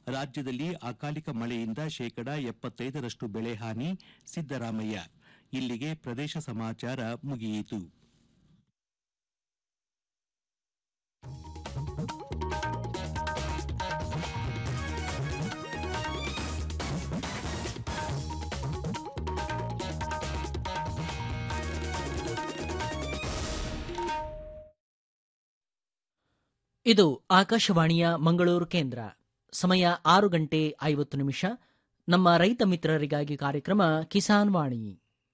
ರಾಜ್ಯದಲ್ಲಿ ಅಕಾಲಿಕ ಮಳೆಯಿಂದ ಶೇಕಡ ಎಪ್ಪತ್ತೈದರಷ್ಟು ಬೆಳೆ ಹಾನಿ ಸಿದ್ದರಾಮಯ್ಯ ಇಲ್ಲಿಗೆ ಪ್ರದೇಶ ಸಮಾಚಾರ ಮುಗಿಯಿತು ಇದು ಆಕಾಶವಾಣಿಯ ಮಂಗಳೂರು ಕೇಂದ್ರ ಸಮಯ ಆರು ಗಂಟೆ ಐವತ್ತು ನಿಮಿಷ ನಮ್ಮ ರೈತ ಮಿತ್ರರಿಗಾಗಿ ಕಾರ್ಯಕ್ರಮ ಕಿಸಾನ್ ವಾಣಿ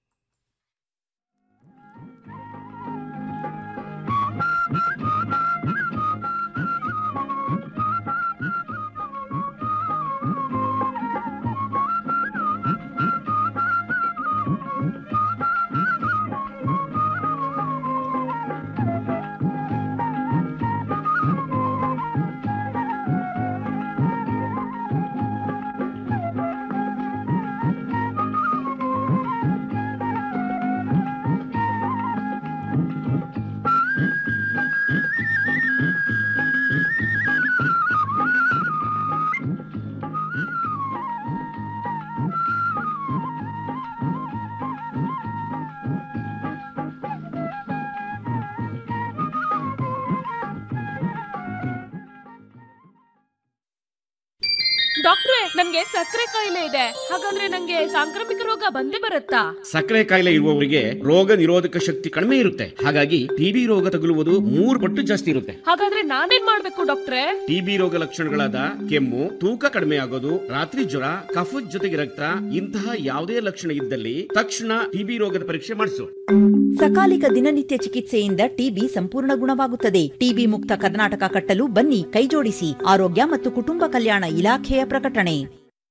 ಡಾಕ್ಟ್ರೆ ನನ್ಗೆ ಸಕ್ಕರೆ ಕಾಯಿಲೆ ಇದೆ ಹಾಗಂದ್ರೆ ನಂಗೆ ಸಾಂಕ್ರಾಮಿಕ ರೋಗ ಬಂದೇ ಬರುತ್ತಾ ಸಕ್ಕರೆ ಕಾಯಿಲೆ ಇರುವವರಿಗೆ ರೋಗ ನಿರೋಧಕ ಶಕ್ತಿ ಕಡಿಮೆ ಇರುತ್ತೆ ಹಾಗಾಗಿ ಟಿಬಿ ರೋಗ ತಗುಲುವುದು ಮೂರು ಪಟ್ಟು ಜಾಸ್ತಿ ಇರುತ್ತೆ ಹಾಗಾದ್ರೆ ನಾನೇನ್ ಮಾಡ್ಬೇಕು ಡಾಕ್ಟ್ರೆ ಟಿಬಿ ರೋಗ ಲಕ್ಷಣಗಳಾದ ಕೆಮ್ಮು ತೂಕ ಕಡಿಮೆ ಆಗೋದು ರಾತ್ರಿ ಜ್ವರ ಕಫದ ಜೊತೆಗೆ ರಕ್ತ ಇಂತಹ ಯಾವುದೇ ಲಕ್ಷಣ ಇದ್ದಲ್ಲಿ ತಕ್ಷಣ ಟಿಬಿ ರೋಗದ ಪರೀಕ್ಷೆ ಮಾಡಿಸು ಸಕಾಲಿಕ ದಿನನಿತ್ಯ ಚಿಕಿತ್ಸೆಯಿಂದ ಟಿಬಿ ಸಂಪೂರ್ಣ ಗುಣವಾಗುತ್ತದೆ ಟಿಬಿ ಮುಕ್ತ ಕರ್ನಾಟಕ ಕಟ್ಟಲು ಬನ್ನಿ ಕೈಜೋಡಿಸಿ ಆರೋಗ್ಯ ಮತ್ತು ಕುಟುಂಬ ಕಲ್ಯಾಣ ಇಲಾಖೆಯ ಪ್ರಕಟಣೆ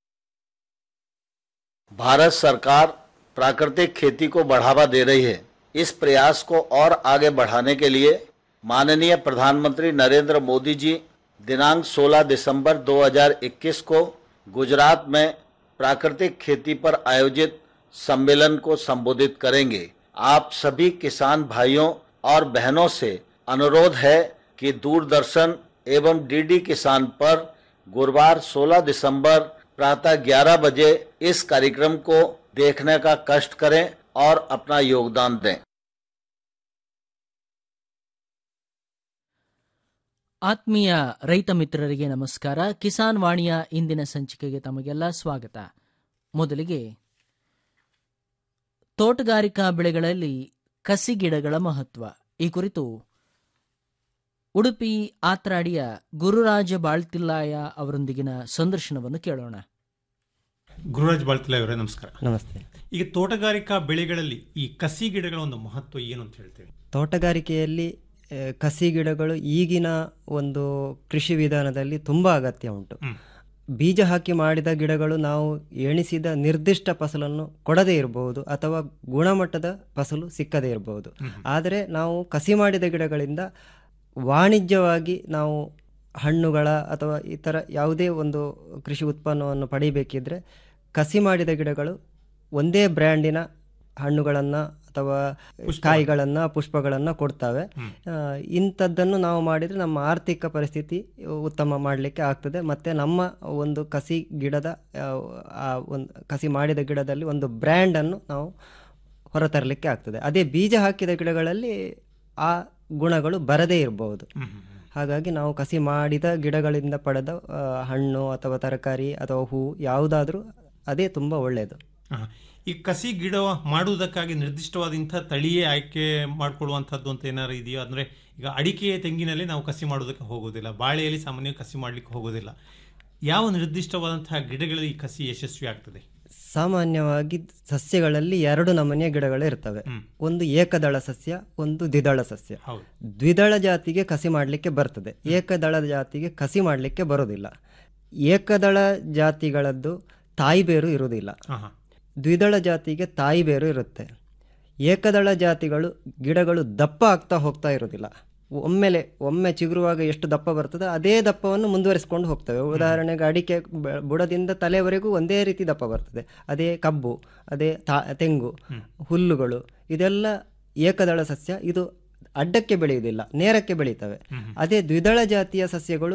भारत सरकार प्राकृतिक खेती को बढ़ावा दे रही है इस प्रयास को और आगे बढ़ाने के लिए माननीय प्रधानमंत्री नरेंद्र मोदी जी दिनांक 16 दिसंबर 2021 को गुजरात में प्राकृतिक खेती पर आयोजित सम्मेलन को संबोधित करेंगे आप सभी किसान भाइयों और बहनों से अनुरोध है कि दूरदर्शन एवं डीडी किसान पर गुरुवार 16 दिसंबर प्रातः 11 बजे इस कार्यक्रम को देखने का कष्ट करें और अपना योगदान दें ಆತ್ಮೀಯ ರೈತ ಮಿತ್ರರಿಗೆ ನಮಸ್ಕಾರ ಕಿಸಾನ್ ವಾಣಿಯ ಇಂದಿನ ಸಂಚಿಕೆಗೆ ತಮಗೆಲ್ಲ ಸ್ವಾಗತ ಮೊದಲಿಗೆ ತೋಟಗಾರಿಕಾ ಬೆಳೆಗಳಲ್ಲಿ ಕಸಿ ಗಿಡಗಳ ಮಹತ್ವ ಈ ಕುರಿತು ಉಡುಪಿ ಆತ್ರಾಡಿಯ ಗುರುರಾಜ ಬಾಳ್ತಿಲ್ಲಾಯ ಅವರೊಂದಿಗಿನ ಸಂದರ್ಶನವನ್ನು ಕೇಳೋಣ ಗುರುರಾಜ್ ಬಾಳ್ತಿಲ ಅವರೇ ನಮಸ್ಕಾರ ನಮಸ್ತೆ ಈಗ ತೋಟಗಾರಿಕಾ ಬೆಳೆಗಳಲ್ಲಿ ಈ ಕಸಿ ಗಿಡಗಳ ಒಂದು ಮಹತ್ವ ಏನು ಅಂತ ಹೇಳ್ತೇವೆ ತೋಟಗಾರಿಕೆಯಲ್ಲಿ ಆ, ಕಸಿ ಗಿಡಗಳು ಈಗಿನ ಒಂದು ಕೃಷಿ ವಿಧಾನದಲ್ಲಿ ತುಂಬ ಅಗತ್ಯ ಉಂಟು ಬೀಜ ಹಾಕಿ ಮಾಡಿದ ಗಿಡಗಳು ನಾವು ಎಣಿಸಿದ ನಿರ್ದಿಷ್ಟ ಫಸಲನ್ನು ಕೊಡದೇ ಇರಬಹುದು ಅಥವಾ ಗುಣಮಟ್ಟದ ಫಸಲು ಸಿಕ್ಕದೇ ಇರಬಹುದು ಆದರೆ ನಾವು ಕಸಿ ಮಾಡಿದ ಗಿಡಗಳಿಂದ ವಾಣಿಜ್ಯವಾಗಿ ನಾವು ಹಣ್ಣುಗಳ ಅಥವಾ ಇತರ ಯಾವುದೇ ಒಂದು ಕೃಷಿ ಉತ್ಪನ್ನವನ್ನು ಪಡಿಬೇಕಿದ್ರೆ ಕಸಿ ಮಾಡಿದ ಗಿಡಗಳು ಒಂದೇ ಬ್ರ್ಯಾಂಡಿನ ಹಣ್ಣುಗಳನ್ನು ಅಥವಾ ಕಾಯಿಗಳನ್ನು ಪುಷ್ಪಗಳನ್ನು ಕೊಡ್ತವೆ ಆ, ಇಂಥದ್ದನ್ನು ನಾವು ಮಾಡಿದರೆ ನಮ್ಮ ಆರ್ಥಿಕ ಪರಿಸ್ಥಿತಿ ಉತ್ತಮ ಮಾಡಲಿಕ್ಕೆ ಆಗ್ತದೆ ಮತ್ತು ನಮ್ಮ ಒಂದು ಕಸಿ ಗಿಡದ ಆ, ಆ ಒಂದು ಕಸಿ ಮಾಡಿದ ಗಿಡದಲ್ಲಿ ಒಂದು ಬ್ರ್ಯಾಂಡನ್ನು ನಾವು ಹೊರತರಲಿಕ್ಕೆ ಆಗ್ತದೆ ಅದೇ ಬೀಜ ಹಾಕಿದ ಗಿಡಗಳಲ್ಲಿ ಆ ಗುಣಗಳು ಬರದೇ ಇರಬಹುದು ಹಾಗಾಗಿ ನಾವು ಕಸಿ ಮಾಡಿದ ಗಿಡಗಳಿಂದ ಪಡೆದ ಆ, ಹಣ್ಣು ಅಥವಾ ತರಕಾರಿ ಅಥವಾ ಹೂ ಯಾವುದಾದ್ರೂ ಅದೇ ತುಂಬ ಒಳ್ಳೆಯದು ಆ, ಈ ಕಸಿ ಗಿಡ ಮಾಡುವುದಕ್ಕಾಗಿ ನಿರ್ದಿಷ್ಟವಾದಂಥ ತಳಿಯೇ ಆಯ್ಕೆ ಮಾಡಿಕೊಳ್ಳುವಂಥದ್ದು ಅಂತ ಏನಾದ್ರು ಇದೆಯೋ ಅಂದರೆ ಈಗ ಅಡಿಕೆ ತೆಂಗಿನಲ್ಲಿ ನಾವು ಕಸಿ ಮಾಡೋದಕ್ಕೆ ಹೋಗೋದಿಲ್ಲ ಬಾಳೆಯಲ್ಲಿ ಸಾಮಾನ್ಯವಾಗಿ ಕಸಿ ಮಾಡಲಿಕ್ಕೆ ಹೋಗೋದಿಲ್ಲ ಯಾವ ನಿರ್ದಿಷ್ಟವಾದಂತಹ ಗಿಡಗಳಲ್ಲಿ ಈ ಕಸಿ ಯಶಸ್ವಿ ಆಗ್ತದೆ ಸಾಮಾನ್ಯವಾಗಿ ಸಸ್ಯಗಳಲ್ಲಿ ಎರಡು ನಮೂನೆಯ ಗಿಡಗಳು ಇರ್ತವೆ ಒಂದು ಏಕದಳ ಸಸ್ಯ ಒಂದು ದ್ವಿದಳ ಸಸ್ಯ ಹೌದು. ದ್ವಿದಳ ಜಾತಿಗೆ ಕಸಿ ಮಾಡಲಿಕ್ಕೆ ಬರ್ತದೆ ಏಕದಳ ಜಾತಿಗೆ ಕಸಿ ಮಾಡಲಿಕ್ಕೆ ಬರೋದಿಲ್ಲ ಏಕದಳ ಜಾತಿಗಳದ್ದು ತಾಯಿ ಬೇರು ಇರುವುದಿಲ್ಲ ಆಹಾ. ದ್ವಿದಳ ಜಾತಿಗೆ ತಾಯಿ ಬೇರು ಇರುತ್ತೆ ಏಕದಳ ಜಾತಿಗಳು ಗಿಡಗಳು ದಪ್ಪ ಆಗ್ತಾ ಹೋಗ್ತಾ ಇರೋದಿಲ್ಲ ಒಮ್ಮೆಲೆ ಒಮ್ಮೆ ಚಿಗುರುವಾಗ ಎಷ್ಟು ದಪ್ಪ ಬರ್ತದೆ ಅದೇ ದಪ್ಪವನ್ನು ಮುಂದುವರಿಸಿಕೊಂಡು ಹೋಗ್ತವೆ ಉದಾಹರಣೆಗೆ ಅಡಿಕೆ ಬ- ಬುಡದಿಂದ ತಲೆವರೆಗೂ ಒಂದೇ ರೀತಿ ದಪ್ಪ ಬರ್ತದೆ ಅದೇ ಕಬ್ಬು ಅದೇ ತಾ ತೆಂಗು ಹುಲ್ಲುಗಳು ಇದೆಲ್ಲ ಏಕದಳ ಸಸ್ಯ ಇದು ಅಡ್ಡಕ್ಕೆ ಬೆಳೆಯುವುದಿಲ್ಲ ನೇರಕ್ಕೆ ಬೆಳೀತವೆ ಅದೇ ದ್ವಿದಳ ಜಾತಿಯ ಸಸ್ಯಗಳು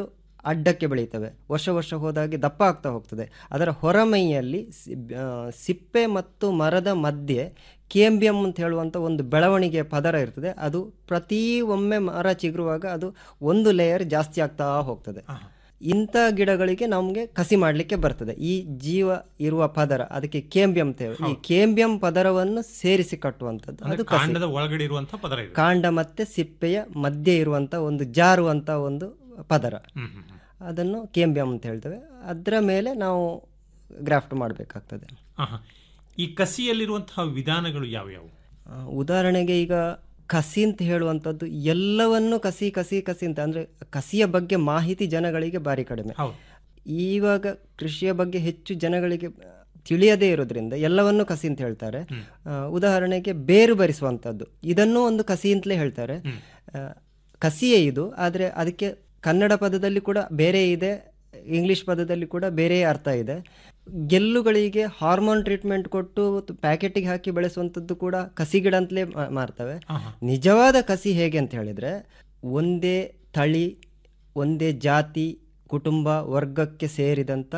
ಅಡ್ಡಕ್ಕೆ ಬೆಳೀತವೆ ವರ್ಷ ವರ್ಷ ಹೋದಾಗೆ ದಪ್ಪ ಆಗ್ತಾ ಹೋಗ್ತದೆ ಅದರ ಹೊರಮೈಯಲ್ಲಿ ಸಿ- ಆ, ಸಿಪ್ಪೆ ಮತ್ತು ಮರದ ಮಧ್ಯೆ ಕೇಂಬಿಯಂ ಅಂತ ಹೇಳುವಂಥ ಒಂದು ಬೆಳವಣಿಗೆ ಪದರ ಇರ್ತದೆ ಅದು ಪ್ರತಿ ಒಮ್ಮೆ ಮರ ಚಿಗುರುವಾಗ ಅದು ಒಂದು ಲೇಯರ್ ಜಾಸ್ತಿ ಆಗ್ತಾ ಹೋಗ್ತದೆ ಇಂಥ ಗಿಡಗಳಿಗೆ ನಮಗೆ ಕಸಿ ಮಾಡಲಿಕ್ಕೆ ಬರ್ತದೆ ಈ ಜೀವ ಇರುವ ಪದರ ಅದಕ್ಕೆ ಕೇಂಬಿಯಂ ತೇವೆ ಈ ಕೇಂಬಿಯಂ ಪದರವನ್ನು ಸೇರಿಸಿ ಕಟ್ಟುವಂಥದ್ದು ಅಂದ್ರೆ ಅದು ಕಸಿ ಕಾಂಡದ ಒಳಗಡೆ ಇರುವಂತಹ ಪದರ ಇದೆ ಕಾಂಡ ಮತ್ತೆ ಸಿಪ್ಪೆಯ ಮಧ್ಯೆ ಇರುವಂಥ ಒಂದು ಜಾರುವಂಥ ಒಂದು ಪದರ ಹ್ಮ್ ಹ್ಮ್ ಹ್ಮ್. ಅದನ್ನು ಕೇಂಬಿಯಂ ಅಂತ ಹೇಳ್ತೇವೆ ಅದರ ಮೇಲೆ ನಾವು ಗ್ರಾಫ್ಟ್ ಮಾಡಬೇಕಾಗ್ತದೆ ಆಹಾ. ಈ ಕಸಿಯಲ್ಲಿರುವಂತಹ ವಿಧಾನಗಳು ಯಾವ್ಯಾವು ಆ, ಉದಾಹರಣೆಗೆ ಈಗ ಕಸಿ ಅಂತ ಹೇಳುವಂಥದ್ದು ಎಲ್ಲವನ್ನು ಕಸಿ ಕಸಿ ಕಸಿ ಅಂತ ಅಂದರೆ ಕಸಿಯ ಬಗ್ಗೆ ಮಾಹಿತಿ ಜನಗಳಿಗೆ ಭಾರಿ ಕಡಿಮೆ ಹೌದು ಇವಾಗ ಕೃಷಿಯ ಬಗ್ಗೆ ಹೆಚ್ಚು ಜನಗಳಿಗೆ ತಿಳಿಯದೇ ಇರೋದ್ರಿಂದ ಎಲ್ಲವನ್ನು ಕಸಿ ಅಂತ ಹೇಳ್ತಾರೆ ಆ, ಉದಾಹರಣೆಗೆ ಬೇರು ಬರಿಸುವಂಥದ್ದು ಇದನ್ನೂ ಒಂದು ಕಸಿ ಅಂತಲೇ ಹೇಳ್ತಾರೆ ಆ, ಕಸಿಯೇ ಇದು ಆದರೆ ಅದಕ್ಕೆ ಕನ್ನಡ ಪದದಲ್ಲಿ ಕೂಡ ಬೇರೆ ಇದೆ ಇಂಗ್ಲಿಷ್ ಪದದಲ್ಲಿ ಕೂಡ ಬೇರೆ ಅರ್ಥ ಇದೆ ಗೆಲ್ಲುಗಳಿಗೆ ಹಾರ್ಮೋನ್ ಟ್ರೀಟ್ಮೆಂಟ್ ಕೊಟ್ಟು ಪ್ಯಾಕೆಟಿಗೆ ಹಾಕಿ ಬೆಳೆಸುವಂಥದ್ದು ಕೂಡ ಕಸಿ ಗಿಡ ಅಂತಲೇ ಮಾ- ಮಾರ್ತವೆ ನಿಜವಾದ ಕಸಿ ಹೇಗೆ ಅಂತ ಹೇಳಿದರೆ ಒಂದೇ ತಳಿ ಒಂದೇ ಜಾತಿ ಕುಟುಂಬ ವರ್ಗಕ್ಕೆ ಸೇರಿದಂಥ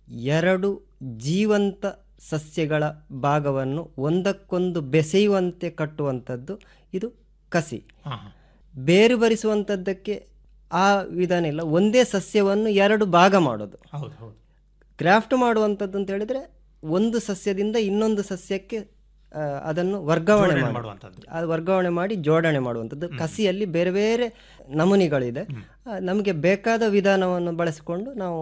ಎರಡು ಜೀವಂತ ಸಸ್ಯಗಳ ಭಾಗವನ್ನು ಒಂದಕ್ಕೊಂದು ಬೆಸೆಯುವಂತೆ ಕಟ್ಟುವಂಥದ್ದು ಇದು ಕಸಿ ಆಹಾ. ಬೇರು ಬರಿಸುವಂಥದ್ದಕ್ಕೆ ಆ ವಿಧಾನ ಇಲ್ಲ ಒಂದೇ ಸಸ್ಯವನ್ನು ಎರಡು ಭಾಗ ಮಾಡೋದು ಹೌದು ಹೌದು ಗ್ರಾಫ್ಟ್ ಮಾಡುವಂಥದ್ದು ಅಂತ ಹೇಳಿದ್ರೆ ಒಂದು ಸಸ್ಯದಿಂದ ಇನ್ನೊಂದು ಸಸ್ಯಕ್ಕೆ ಆ, ಅದನ್ನು ವರ್ಗಾವಣೆ ಜೋಡಣೆ ಮಾಡಿ ಮಾಡುವಂಥದ್ದು. ಅದು ವರ್ಗಾವಣೆ ಮಾಡಿ ಜೋಡಣೆ ಮಾಡುವಂಥದ್ದು ಕಸಿಯಲ್ಲಿ ಬೇರೆ ಬೇರೆ ನಮೂನಿಗಳಿದೆ ಆ, ನಮಗೆ ಬೇಕಾದ ವಿಧಾನವನ್ನು ಬಳಸಿಕೊಂಡು ನಾವು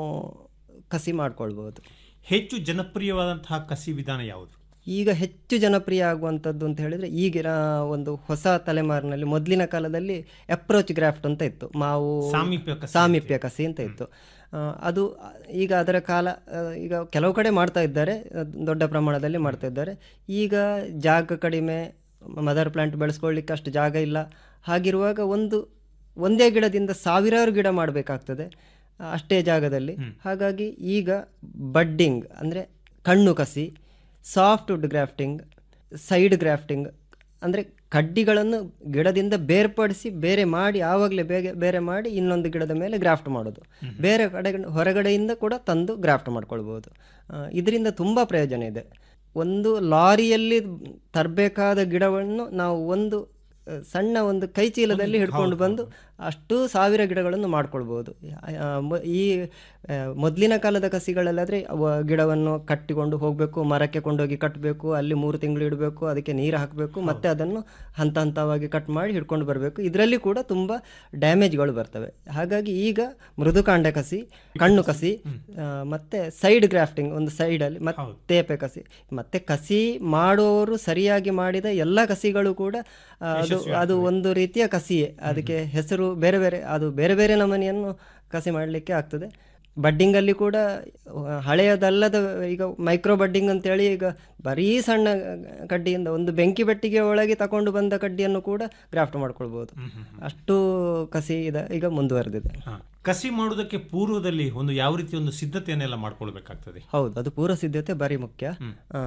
ಕಸಿ ಮಾಡ್ಕೊಳ್ಬೋದು ಹೆಚ್ಚು ಜನಪ್ರಿಯವಾದಂತಹ ಕಸಿ ವಿಧಾನ ಯಾವುದು ಈಗ ಹೆಚ್ಚು ಜನಪ್ರಿಯ ಆಗುವಂಥದ್ದು ಅಂತ ಹೇಳಿದ್ರೆ ಈಗಿನ ಒಂದು ಹೊಸ ತಲೆಮಾರಿನಲ್ಲಿ ಮೊದಲಿನ ಕಾಲದಲ್ಲಿ ಅಪ್ರೋಚ್ ಗ್ರಾಫ್ಟ್ ಅಂತ ಇತ್ತು ಮಾವು ಸಾಮೀಪ್ಯ ಕಸಿ ಸಾಮೀಪ್ಯ ಕಸಿ ಅಂತ ಇತ್ತು ಆ, ಅದು ಈಗ ಅದರ ಕಾಲ ಆ, ಈಗ ಕೆಲವು ಕಡೆ ಮಾಡ್ತಾ ಇದ್ದಾರೆ ಆ, ದೊಡ್ಡ ಪ್ರಮಾಣದಲ್ಲಿ ಮಾಡ್ತಾ ಇದ್ದಾರೆ ಈಗ ಜಾಗ ಕಡಿಮೆ ಮದರ್ ಪ್ಲಾಂಟ್ ಬೆಳೆಸ್ಕೊಳ್ಳಿಕ್ಕೆ ಅಷ್ಟು ಜಾಗ ಇಲ್ಲ ಹಾಗಿರುವಾಗ ಒಂದು ಒಂದೇ ಗಿಡದಿಂದ ಸಾವಿರಾರು ಗಿಡ ಮಾಡಬೇಕಾಗ್ತದೆ ಅಷ್ಟೇ ಜಾಗದಲ್ಲಿ ಹಾಗಾಗಿ ಈಗ ಬಡ್ಡಿಂಗ್ ಅಂದರೆ ಕಣ್ಣು ಕಸಿ soft wood grafting side grafting ಅಂದರೆ ಕಡ್ಡಿಗಳನ್ನು ಗಿಡದಿಂದ ಬೇರ್ಪಡಿಸಿ ಬೇರೆ ಮಾಡಿ ಆವಾಗಲೇ ಬೇಗ ಬೇರೆ ಮಾಡಿ ಇನ್ನೊಂದು ಗಿಡದ ಮೇಲೆ ಗ್ರಾಫ್ಟ್ ಮಾಡೋದು ಬೇರೆ ಕಡೆ ಹೊರಗಡೆಯಿಂದ ಕೂಡ ತಂದು ಗ್ರಾಫ್ಟ್ ಮಾಡ್ಕೊಳ್ಬೋದು ಇದರಿಂದ ತುಂಬ ಪ್ರಯೋಜನ ಇದೆ ಒಂದು ಲಾರಿಯಲ್ಲಿ ತರಬೇಕಾದ ಗಿಡವನ್ನು ನಾವು ಒಂದು ಆ, ಸಣ್ಣ ಒಂದು ಕೈ ಚೀಲದಲ್ಲಿ ಹಿಡ್ಕೊಂಡು ಬಂದು ಅಷ್ಟು ಸಾವಿರ ಗಿಡಗಳನ್ನು ಮಾಡ್ಕೊಳ್ಬೋದು ಆ, ಮ- ಈ ಆ, ಮೊದಲಿನ ಕಾಲದ ಕಸಿಗಳಲ್ಲಾದರೆ ಗಿಡವನ್ನು ಕಟ್ಟಿಕೊಂಡು ಹೋಗಬೇಕು ಮರಕ್ಕೆ ಕೊಂಡೋಗಿ ಕಟ್ಟಬೇಕು ಅಲ್ಲಿ ಮೂರು ತಿಂಗಳು ಇಡಬೇಕು ಅದಕ್ಕೆ ನೀರು ಹಾಕಬೇಕು ಮತ್ತೆ ಅದನ್ನು ಹಂತ ಹಂತವಾಗಿ ಕಟ್ ಮಾಡಿ ಹಿಡ್ಕೊಂಡು ಬರಬೇಕು ಇದರಲ್ಲಿ ಕೂಡ ತುಂಬ ಡ್ಯಾಮೇಜ್ಗಳು ಬರ್ತವೆ ಹಾಗಾಗಿ ಈಗ ಮೃದುಕಾಂಡ ಕಸಿ ಕಣ್ಣು ಕಸಿ ಆ, ಮತ್ತೆ ಸೈಡ್ ಗ್ರಾಫ್ಟಿಂಗ್ ಒಂದು ಸೈಡಲ್ಲಿ ಮತ್ತೆ ತೇಪೆ ಕಸಿ ಮತ್ತೆ ಕಸಿ ಮಾಡುವವರು ಸರಿಯಾಗಿ ಮಾಡಿದ ಎಲ್ಲ ಕಸಿಗಳು ಕೂಡ ಆ, ಅದು ಅದು ಒಂದು ರೀತಿಯ ಕಸಿಯೇ ಅದಕ್ಕೆ ಹೆಸರು ಬೇರೆ ಬೇರೆ ಅದು ಬೇರೆ ಬೇರೆ ನಮೂನೆಯನ್ನು ಕಸಿ ಮಾಡಲಿಕ್ಕೆ ಆಗ್ತದೆ ಬಡ್ಡಿಂಗಲ್ಲಿ ಕೂಡ ಆ, ಹಳೆಯದಲ್ಲದ ಈಗ ಮೈಕ್ರೋ ಬಡ್ಡಿಂಗ್ ಅಂತೇಳಿ ಈಗ ಬರೀ ಸಣ್ಣ ಕಡ್ಡಿಯಿಂದ ಒಂದು ಬೆಂಕಿ ಬೆಟ್ಟಿಗೆ ಒಳಗೆ ತಕೊಂಡು ಬಂದ ಕಡ್ಡಿಯನ್ನು ಕೂಡ ಗ್ರಾಫ್ಟ್ ಮಾಡ್ಕೊಳ್ಬೋದು ಅಷ್ಟು ಕಸಿ ಇದೆ ಈಗ ಮುಂದುವರೆದಿದೆ ಹಾ. ಕಸಿ ಮಾಡುವುದಕ್ಕೆ ಪೂರ್ವದಲ್ಲಿ ಒಂದು ಯಾವ ರೀತಿ ಒಂದು ಸಿದ್ಧತೆಯನ್ನೆಲ್ಲ ಮಾಡ್ಕೊಳ್ಬೇಕಾಗ್ತದೆ ಹೌದು ಅದು ಪೂರ್ವ ಸಿದ್ಧತೆ ಭಾರಿ ಮುಖ್ಯ ಆ,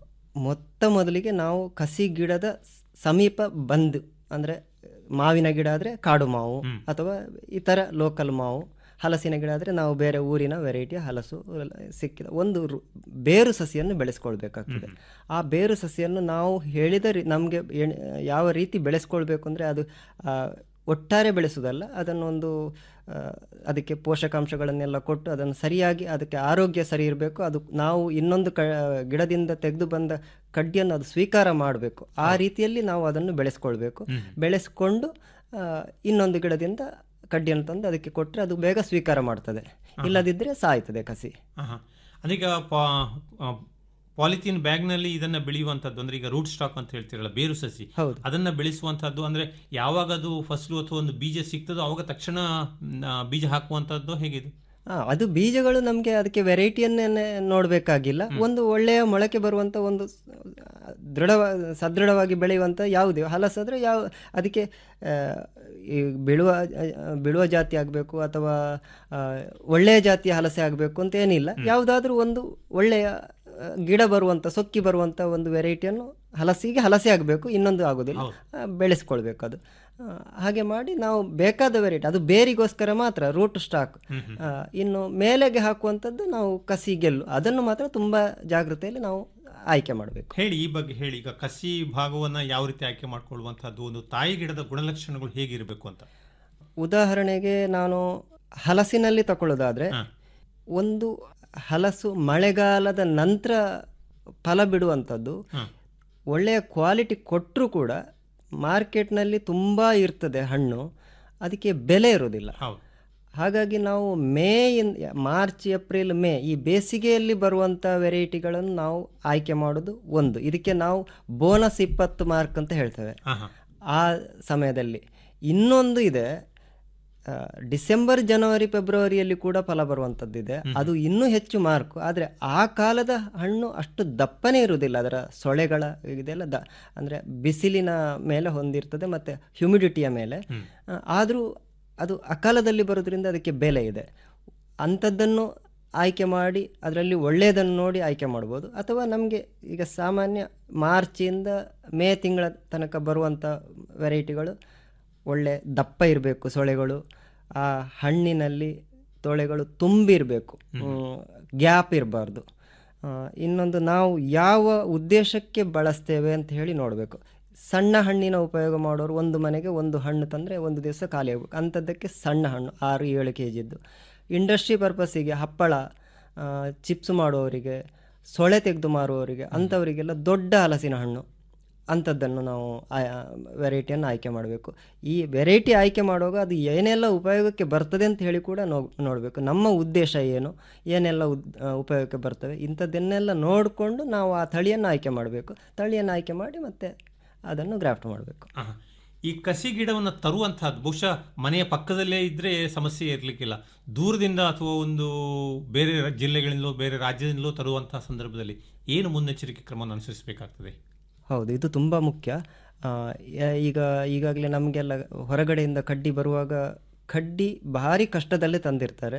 ಮೊತ್ತ ಮೊದಲಿಗೆ ನಾವು ಕಸಿ ಗಿಡದ ಸ್- ಸಮೀಪ ಬಂದು ಅಂದರೆ ಮಾವಿನ ಗಿಡ ಆದರೆ ಕಾಡು ಮಾವು ಅಥವಾ ಇತರ ಲೋಕಲ್ ಮಾವು ಹಲಸಿನ ಗಿಡ ಆದರೆ ನಾವು ಬೇರೆ ಊರಿನ ವೆರೈಟಿಯ ಹಲಸು ಎಲ್ಲ ಸಿಕ್ಕಿದ ಒಂದು ರು- ಬೇರು ಸಸಿಯನ್ನು ಬೆಳೆಸ್ಕೊಳ್ಬೇಕಾಗ್ತದೆ ಆ ಬೇರು ಸಸಿಯನ್ನು ನಾವು ಹೇಳಿದ ರೀ ನಮಗೆ ಯಾವ ರೀತಿ ಬೆಳೆಸ್ಕೊಳ್ಬೇಕು ಅಂದರೆ ಅದು ಆ, ಒಟ್ಟಾರೆ ಬೆಳೆಸುವುದಲ್ಲ ಅದನ್ನೊಂದು ಆ, ಅದಕ್ಕೆ ಪೋಷಕಾಂಶಗಳನ್ನೆಲ್ಲ ಕೊಟ್ಟು ಅದನ್ನು ಸರಿಯಾಗಿ ಅದಕ್ಕೆ ಆರೋಗ್ಯ ಸರಿ ಇರಬೇಕು ಅದು ನಾವು ಇನ್ನೊಂದು ಕ ಗಿಡದಿಂದ ತೆಗೆದು ಬಂದ ಕಡ್ಡಿಯನ್ನು ಅದು ಸ್ವೀಕಾರ ಮಾಡಬೇಕು ಆ ರೀತಿಯಲ್ಲಿ ನಾವು ಅದನ್ನು ಬೆಳೆಸ್ಕೊಳ್ಬೇಕು ಬೆಳೆಸ್ಕೊಂಡು ಆ, ಇನ್ನೊಂದು ಗಿಡದಿಂದ ಕಡ್ಡಿಯನ್ನು ತಂದು ಅದಕ್ಕೆ ಕೊಟ್ಟರೆ ಅದು ಬೇಗ ಸ್ವೀಕಾರ ಮಾಡ್ತದೆ ಇಲ್ಲದಿದ್ದರೆ ಸಾಯ್ತದೆ ಕಸಿ ಆಹಾ. ಅದೀಗ ಪಾಲಿಥೀನ್ ಬ್ಯಾಗ್ನಲ್ಲಿ ಇದನ್ನ ಬೆಳೆಯುವಂಥದ್ದು ಅಂದ್ರೆ ಈಗ ರೂಟ್ ಸ್ಟಾಕ್ ಅಂತ ಹೇಳ್ತಿರಲ್ಲ ಬೇರು ಸಸಿ ಹೌದು. ಅದನ್ನ ಬೆಳೆಸುವಂತಹದ್ದು ಅಂದ್ರೆ ಯಾವಾಗ ಅದು ಫಸಲು ಅಥವಾ ಒಂದು ಬೀಜ ಸಿಗ್ತದೋ ಅವಾಗ ತಕ್ಷಣ ಮ್, ಆ, ಬೀಜ ಹಾಕುವಂತದ್ದು ಹೇಗಿದೆ ಆ, ಅದು ಬೀಜಗಳು ನಮಗೆ ಅದಕ್ಕೆ ವೆರೈಟಿಯನ್ನೇ ನೋಡಬೇಕಾಗಿಲ್ಲ ಒಂದು ಒಳ್ಳೆಯ ಮೊಳಕೆ ಬರುವಂಥ ಒಂದು ಸ್- ದೃಢವ ಸದೃಢವಾಗಿ ಬೆಳೆಯುವಂಥ ಯಾವುದೇ ಹಲಸಾದರೆ ಯಾವ ಅದಕ್ಕೆ ಆ, ಈ ಬೀಳುವ ಆ, ಬೀಳುವ ಜಾತಿ ಆಗಬೇಕು ಅಥವಾ ಆ, ಒಳ್ಳೆಯ ಜಾತಿಯ ಹಲಸೆ ಆಗಬೇಕು ಅಂತ ಏನಿಲ್ಲ ಯಾವುದಾದ್ರೂ ಒಂದು ಒಳ್ಳೆಯ ಆ, ಗಿಡ ಬರುವಂಥ ಸೊಕ್ಕಿ ಬರುವಂಥ ಒಂದು ವೆರೈಟಿಯನ್ನು ಹಲಸಿಗೆ ಹಲಸೆ ಆಗಬೇಕು ಇನ್ನೊಂದು ಆಗೋದಿಲ್ಲ ಆ, ಬೆಳೆಸ್ಕೊಳ್ಬೇಕು ಅದು ಆ, ಹಾಗೆ ಮಾಡಿ ನಾವು ಬೇಕಾದ ವೆರೈಟಿ ಅದು ಬೇರಿಗೋಸ್ಕರ ಮಾತ್ರ ರೂಟ್ ಸ್ಟಾಕ್ ಇನ್ನು ಮೇಲೆಗೆ ಹಾಕುವಂಥದ್ದು ನಾವು ಕಸಿ ಗೆಲ್ಲು ಅದನ್ನು ಮಾತ್ರ ತುಂಬ ಜಾಗೃತೆಯಲ್ಲಿ ನಾವು ಆಯ್ಕೆ ಮಾಡಬೇಕು ಹೇಳಿ ಈ ಬಗ್ಗೆ ಹೇಳಿ ಈಗ ಕಸಿ ಭಾಗವನ್ನ ಯಾವ ರೀತಿ ಆಯ್ಕೆ ಮಾಡ್ಕೊಳ್ಳುವಂತಹದ್ದು ಒಂದು ತಾಯಿ ಗಿಡದ ಗುಣಲಕ್ಷಣಗಳು ಹೇಗಿರಬೇಕು ಅಂತ ಉದಾಹರಣೆಗೆ ನಾನು ಹಲಸಿನಲ್ಲಿ ತಗೊಳ್ಳೋದಾದ್ರೆ ಒಂದು ಹಲಸು ಮಳೆಗಾಲದ ನಂತರ ಫಲ ಬಿಡುವಂಥದ್ದು ಒಳ್ಳೆಯ ಕ್ವಾಲಿಟಿ ಕೊಟ್ಟರೂ ಕೂಡ ಮಾರ್ಕೆಟ್ನಲ್ಲಿ ತುಂಬ ಇರ್ತದೆ ಹಣ್ಣು ಅದಕ್ಕೆ ಬೆಲೆ ಇರೋದಿಲ್ಲ ಹಾಗಾಗಿ ನಾವು ಮೇ ಇನ್ ಮಾರ್ಚ್ ಏಪ್ರಿಲ್ ಮೇ ಈ ಬೇಸಿಗೆಯಲ್ಲಿ ಬರುವಂಥ ವೆರೈಟಿಗಳನ್ನು ನಾವು ಆಯ್ಕೆ ಮಾಡೋದು ಒಂದು ಇದಕ್ಕೆ ನಾವು ಬೋನಸ್ ಇಪ್ಪತ್ತು ಮಾರ್ಕ್ ಅಂತ ಹೇಳ್ತೇವೆ ಆ ಸಮಯದಲ್ಲಿ ಇನ್ನೊಂದು ಇದೆ ಆ, ಡಿಸೆಂಬರ್ ಜನವರಿ ಫೆಬ್ರವರಿಯಲ್ಲಿ ಕೂಡ ಫಲ ಬರುವಂಥದ್ದಿದೆ ಅದು ಇನ್ನೂ ಹೆಚ್ಚು ಮಾರ್ಕ್ ಆದರೆ ಆ ಕಾಲದ ಹಣ್ಣು ಅಷ್ಟು ದಪ್ಪನೇ ಇರುವುದಿಲ್ಲ ಅದರ ಸೊಳೆಗಳ ಇದೆಲ್ಲ ದ ಅಂದರೆ ಬಿಸಿಲಿನ ಮೇಲೆ ಹೊಂದಿರ್ತದೆ ಮತ್ತು ಹ್ಯುಮಿಡಿಟಿಯ ಮೇಲೆ ಆದರೂ ಅದು ಅಕಾಲದಲ್ಲಿ ಬರೋದ್ರಿಂದ ಅದಕ್ಕೆ ಬೆಲೆ ಇದೆ ಅಂಥದ್ದನ್ನು ಆಯ್ಕೆ ಮಾಡಿ ಅದರಲ್ಲಿ ಒಳ್ಳೆಯದನ್ನು ನೋಡಿ ಆಯ್ಕೆ ಮಾಡ್ಬೋದು ಅಥವಾ ನಮಗೆ ಈಗ ಸಾಮಾನ್ಯ ಮಾರ್ಚಿಂದ ಮೇ ತಿಂಗಳ ತನಕ ಬರುವಂಥ ವೆರೈಟಿಗಳು ಒಳ್ಳೆ ದಪ್ಪ ಇರಬೇಕು ಸೊಳೆಗಳು ಆ ಹಣ್ಣಿನಲ್ಲಿ ತೊಳೆಗಳು ತುಂಬಿರಬೇಕು ಗ್ಯಾಪ್ ಇರಬಾರ್ದು ಇನ್ನೊಂದು ನಾವು ಯಾವ ಉದ್ದೇಶಕ್ಕೆ ಬಳಸ್ತೇವೆ ಅಂತ ಹೇಳಿ ನೋಡಬೇಕು ಸಣ್ಣ ಹಣ್ಣಿನ ಉಪಯೋಗ ಮಾಡೋರು ಒಂದು ಮನೆಗೆ ಒಂದು ಹಣ್ಣು ತಂದರೆ ಒಂದು ದಿವಸ ಖಾಲಿ ಆಗಬೇಕು ಅಂಥದ್ದಕ್ಕೆ ಸಣ್ಣ ಹಣ್ಣು ಆರು ಏಳು ಕೆ ಜಿದ್ದು ಇಂಡಸ್ಟ್ರಿ ಪರ್ಪಸ್ಸಿಗೆ ಹಪ್ಪಳ ಚಿಪ್ಸ್ ಮಾಡುವವರಿಗೆ ಸೊಳೆ ತೆಗೆದು ಮಾರುವವರಿಗೆ ಅಂಥವರಿಗೆಲ್ಲ ದೊಡ್ಡ ಹಲಸಿನ ಹಣ್ಣು ಅಂಥದ್ದನ್ನು ನಾವು ವೆರೈಟಿಯನ್ನು ಆಯ್ಕೆ ಮಾಡಬೇಕು ಈ ವೆರೈಟಿ ಆಯ್ಕೆ ಮಾಡುವಾಗ ಅದು ಏನೆಲ್ಲ ಉಪಯೋಗಕ್ಕೆ ಬರ್ತದೆ ಅಂತ ಹೇಳಿ ಕೂಡ ನೋ ನೋಡಬೇಕು ನಮ್ಮ ಉದ್ದೇಶ ಏನು ಏನೆಲ್ಲ ಉದ್ ಆ, ಉಪಯೋಗಕ್ಕೆ ಬರ್ತವೆ ಇಂಥದ್ದನ್ನೆಲ್ಲ ನೋಡಿಕೊಂಡು ನಾವು ಆ ತಳಿಯನ್ನು ಆಯ್ಕೆ ಮಾಡಬೇಕು ತಳಿಯನ್ನು ಆಯ್ಕೆ ಮಾಡಿ ಮತ್ತೆ ಅದನ್ನು ಗ್ರಾಫ್ಟ್ ಮಾಡಬೇಕು ಆಹಾ. ಈ ಕಸಿ ಗಿಡವನ್ನು ತರುವಂತಹದ್ದು ಬಹುಶಃ ಮನೆಯ ಪಕ್ಕದಲ್ಲೇ ಇದ್ರೆ ಸಮಸ್ಯೆ ಇರಲಿಕ್ಕಿಲ್ಲ ದೂರದಿಂದ ಅಥವಾ ಒಂದು ಬೇರೆ ರ- ಜಿಲ್ಲೆಗಳಿಂದಲೋ ಬೇರೆ ರಾಜ್ಯದಿಂದಲೋ ತರುವಂತಹ ಸಂದರ್ಭದಲ್ಲಿ ಏನು ಮುನ್ನೆಚ್ಚರಿಕೆ ಕ್ರಮವನ್ನು ಅನುಸರಿಸಬೇಕಾಗ್ತದೆ ಹೌದು ಇದು ತುಂಬ ಮುಖ್ಯ ಆ, ಯ- ಈಗ ಈಗಾಗಲೇ ನಮಗೆಲ್ಲ ಹೊರಗಡೆಯಿಂದ ಕಡ್ಡಿ ಬರುವಾಗ ಕಡ್ಡಿ ಭಾರಿ ಕಷ್ಟದಲ್ಲೇ ತಂದಿರ್ತಾರೆ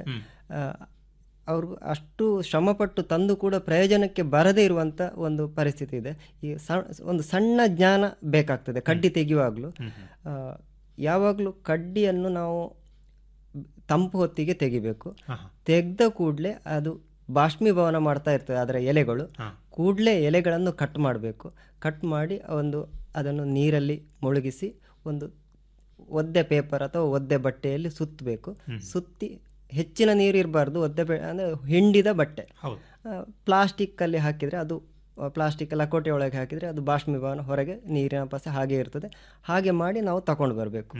ಅವರು ಅಷ್ಟು ಶ್ರಮಪಟ್ಟು ತಂದು ಕೂಡ ಪ್ರಯೋಜನಕ್ಕೆ ಬರದೇ ಇರುವಂಥ ಒಂದು ಪರಿಸ್ಥಿತಿ ಇದೆ ಈ ಸ- ಒಂದು ಸಣ್ಣ ಜ್ಞಾನ ಬೇಕಾಗ್ತದೆ ಕಡ್ಡಿ ತೆಗೆಯುವಾಗಲೂ ಯಾವಾಗಲೂ ಕಡ್ಡಿಯನ್ನು ನಾವು ತಂಪು ಹೊತ್ತಿಗೆ ತೆಗಿಬೇಕು ತೆಗೆದ ಕೂಡಲೇ ಅದು ಬಾಷ್ಪೀಭವನ ಮಾಡ್ತಾ ಇರ್ತದೆ ಅದರ ಎಲೆಗಳು ಕೂಡಲೇ ಎಲೆಗಳನ್ನು ಕಟ್ ಮಾಡಬೇಕು ಕಟ್ ಮಾಡಿ ಒಂದು ಅದನ್ನು ನೀರಲ್ಲಿ ಮುಳುಗಿಸಿ ಒಂದು ಒದ್ದೆ ಪೇಪರ್ ಅಥವಾ ಒದ್ದೆ ಬಟ್ಟೆಯಲ್ಲಿ ಸುತ್ತಬೇಕು ಸುತ್ತಿ ಹೆಚ್ಚಿನ ನೀರು ಇರಬಾರ್ದು ಒದ್ದೆ ಬೆ ಅಂದರೆ ಹಿಂಡಿದ ಬಟ್ಟೆ ಪ್ಲಾಸ್ಟಿಕ್ಕಲ್ಲಿ ಹಾಕಿದರೆ ಅದು ಪ್ಲಾಸ್ಟಿಕ್ ಲಕೋಟೆ ಒಳಗೆ ಹಾಕಿದರೆ ಅದು ಬಾಷ್ಪೀಭವನ ಹೊರಗೆ ನೀರಿನ ಪಸೆ ಹಾಗೆ ಇರ್ತದೆ ಹಾಗೆ ಮಾಡಿ ನಾವು ತಗೊಂಡು ಬರಬೇಕು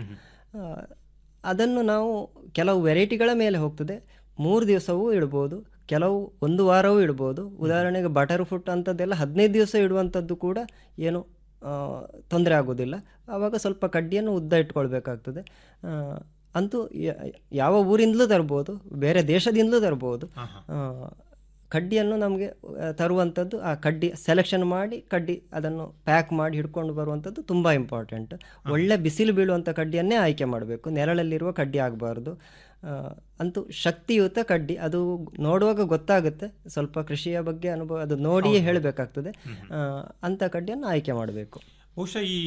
ಅದನ್ನು ನಾವು ಕೆಲವು ವೆರೈಟಿಗಳ ಮೇಲೆ ಹೋಗ್ತದೆ ಮೂರು ದಿವಸವೂ ಇಡ್ಬೋದು ಕೆಲವು ಒಂದು ವಾರವೂ ಇಡ್ಬೋದು ಉದಾಹರಣೆಗೆ ಬಟರ್ ಫುಟ್ ಅಂಥದ್ದೆಲ್ಲ ಹದಿನೈದು ದಿವಸ ಇಡುವಂಥದ್ದು ಕೂಡ ಏನು ತೊಂದರೆ ಆಗೋದಿಲ್ಲ ಆವಾಗ ಸ್ವಲ್ಪ ಕಡ್ಡಿಯನ್ನು ಉದ್ದ ಇಟ್ಕೊಳ್ಬೇಕಾಗ್ತದೆ ಆ, ಅಂತೂ ಯ- ಯಾವ ಊರಿಂದಲೂ ತರ್ಬೋದು ಬೇರೆ ದೇಶದಿಂದಲೂ ತರ್ಬೋದು ಆ, ಕಡ್ಡಿಯನ್ನು ನಮಗೆ ತರುವಂಥದ್ದು ಆ ಕಡ್ಡಿ ಸೆಲೆಕ್ಷನ್ ಮಾಡಿ ಕಡ್ಡಿ ಅದನ್ನು ಪ್ಯಾಕ್ ಮಾಡಿ ಹಿಡ್ಕೊಂಡು ಬರುವಂಥದ್ದು ತುಂಬ ಇಂಪಾರ್ಟೆಂಟ್ ಒಳ್ಳೆ ಬಿಸಿಲು ಬೀಳುವಂಥ ಕಡ್ಡಿಯನ್ನೇ ಆಯ್ಕೆ ಮಾಡಬೇಕು ನೆರಳಲ್ಲಿರುವ ಕಡ್ಡಿ ಆಗಬಾರ್ದು ಅಂತೂ ಶಕ್ತಿಯುತ ಕಡ್ಡಿ ಅದು ನೋಡುವಾಗ ಗೊತ್ತಾಗುತ್ತೆ ಸ್ವಲ್ಪ ಕೃಷಿಯ ಬಗ್ಗೆ ಅನುಭವ ಅದು ನೋಡಿಯೇ ಹೇಳಬೇಕಾಗ್ತದೆ ಅಂಥ ಕಡ್ಡಿಯನ್ನು ಆಯ್ಕೆ ಮಾಡಬೇಕು ಬಹುಶಃ ಈ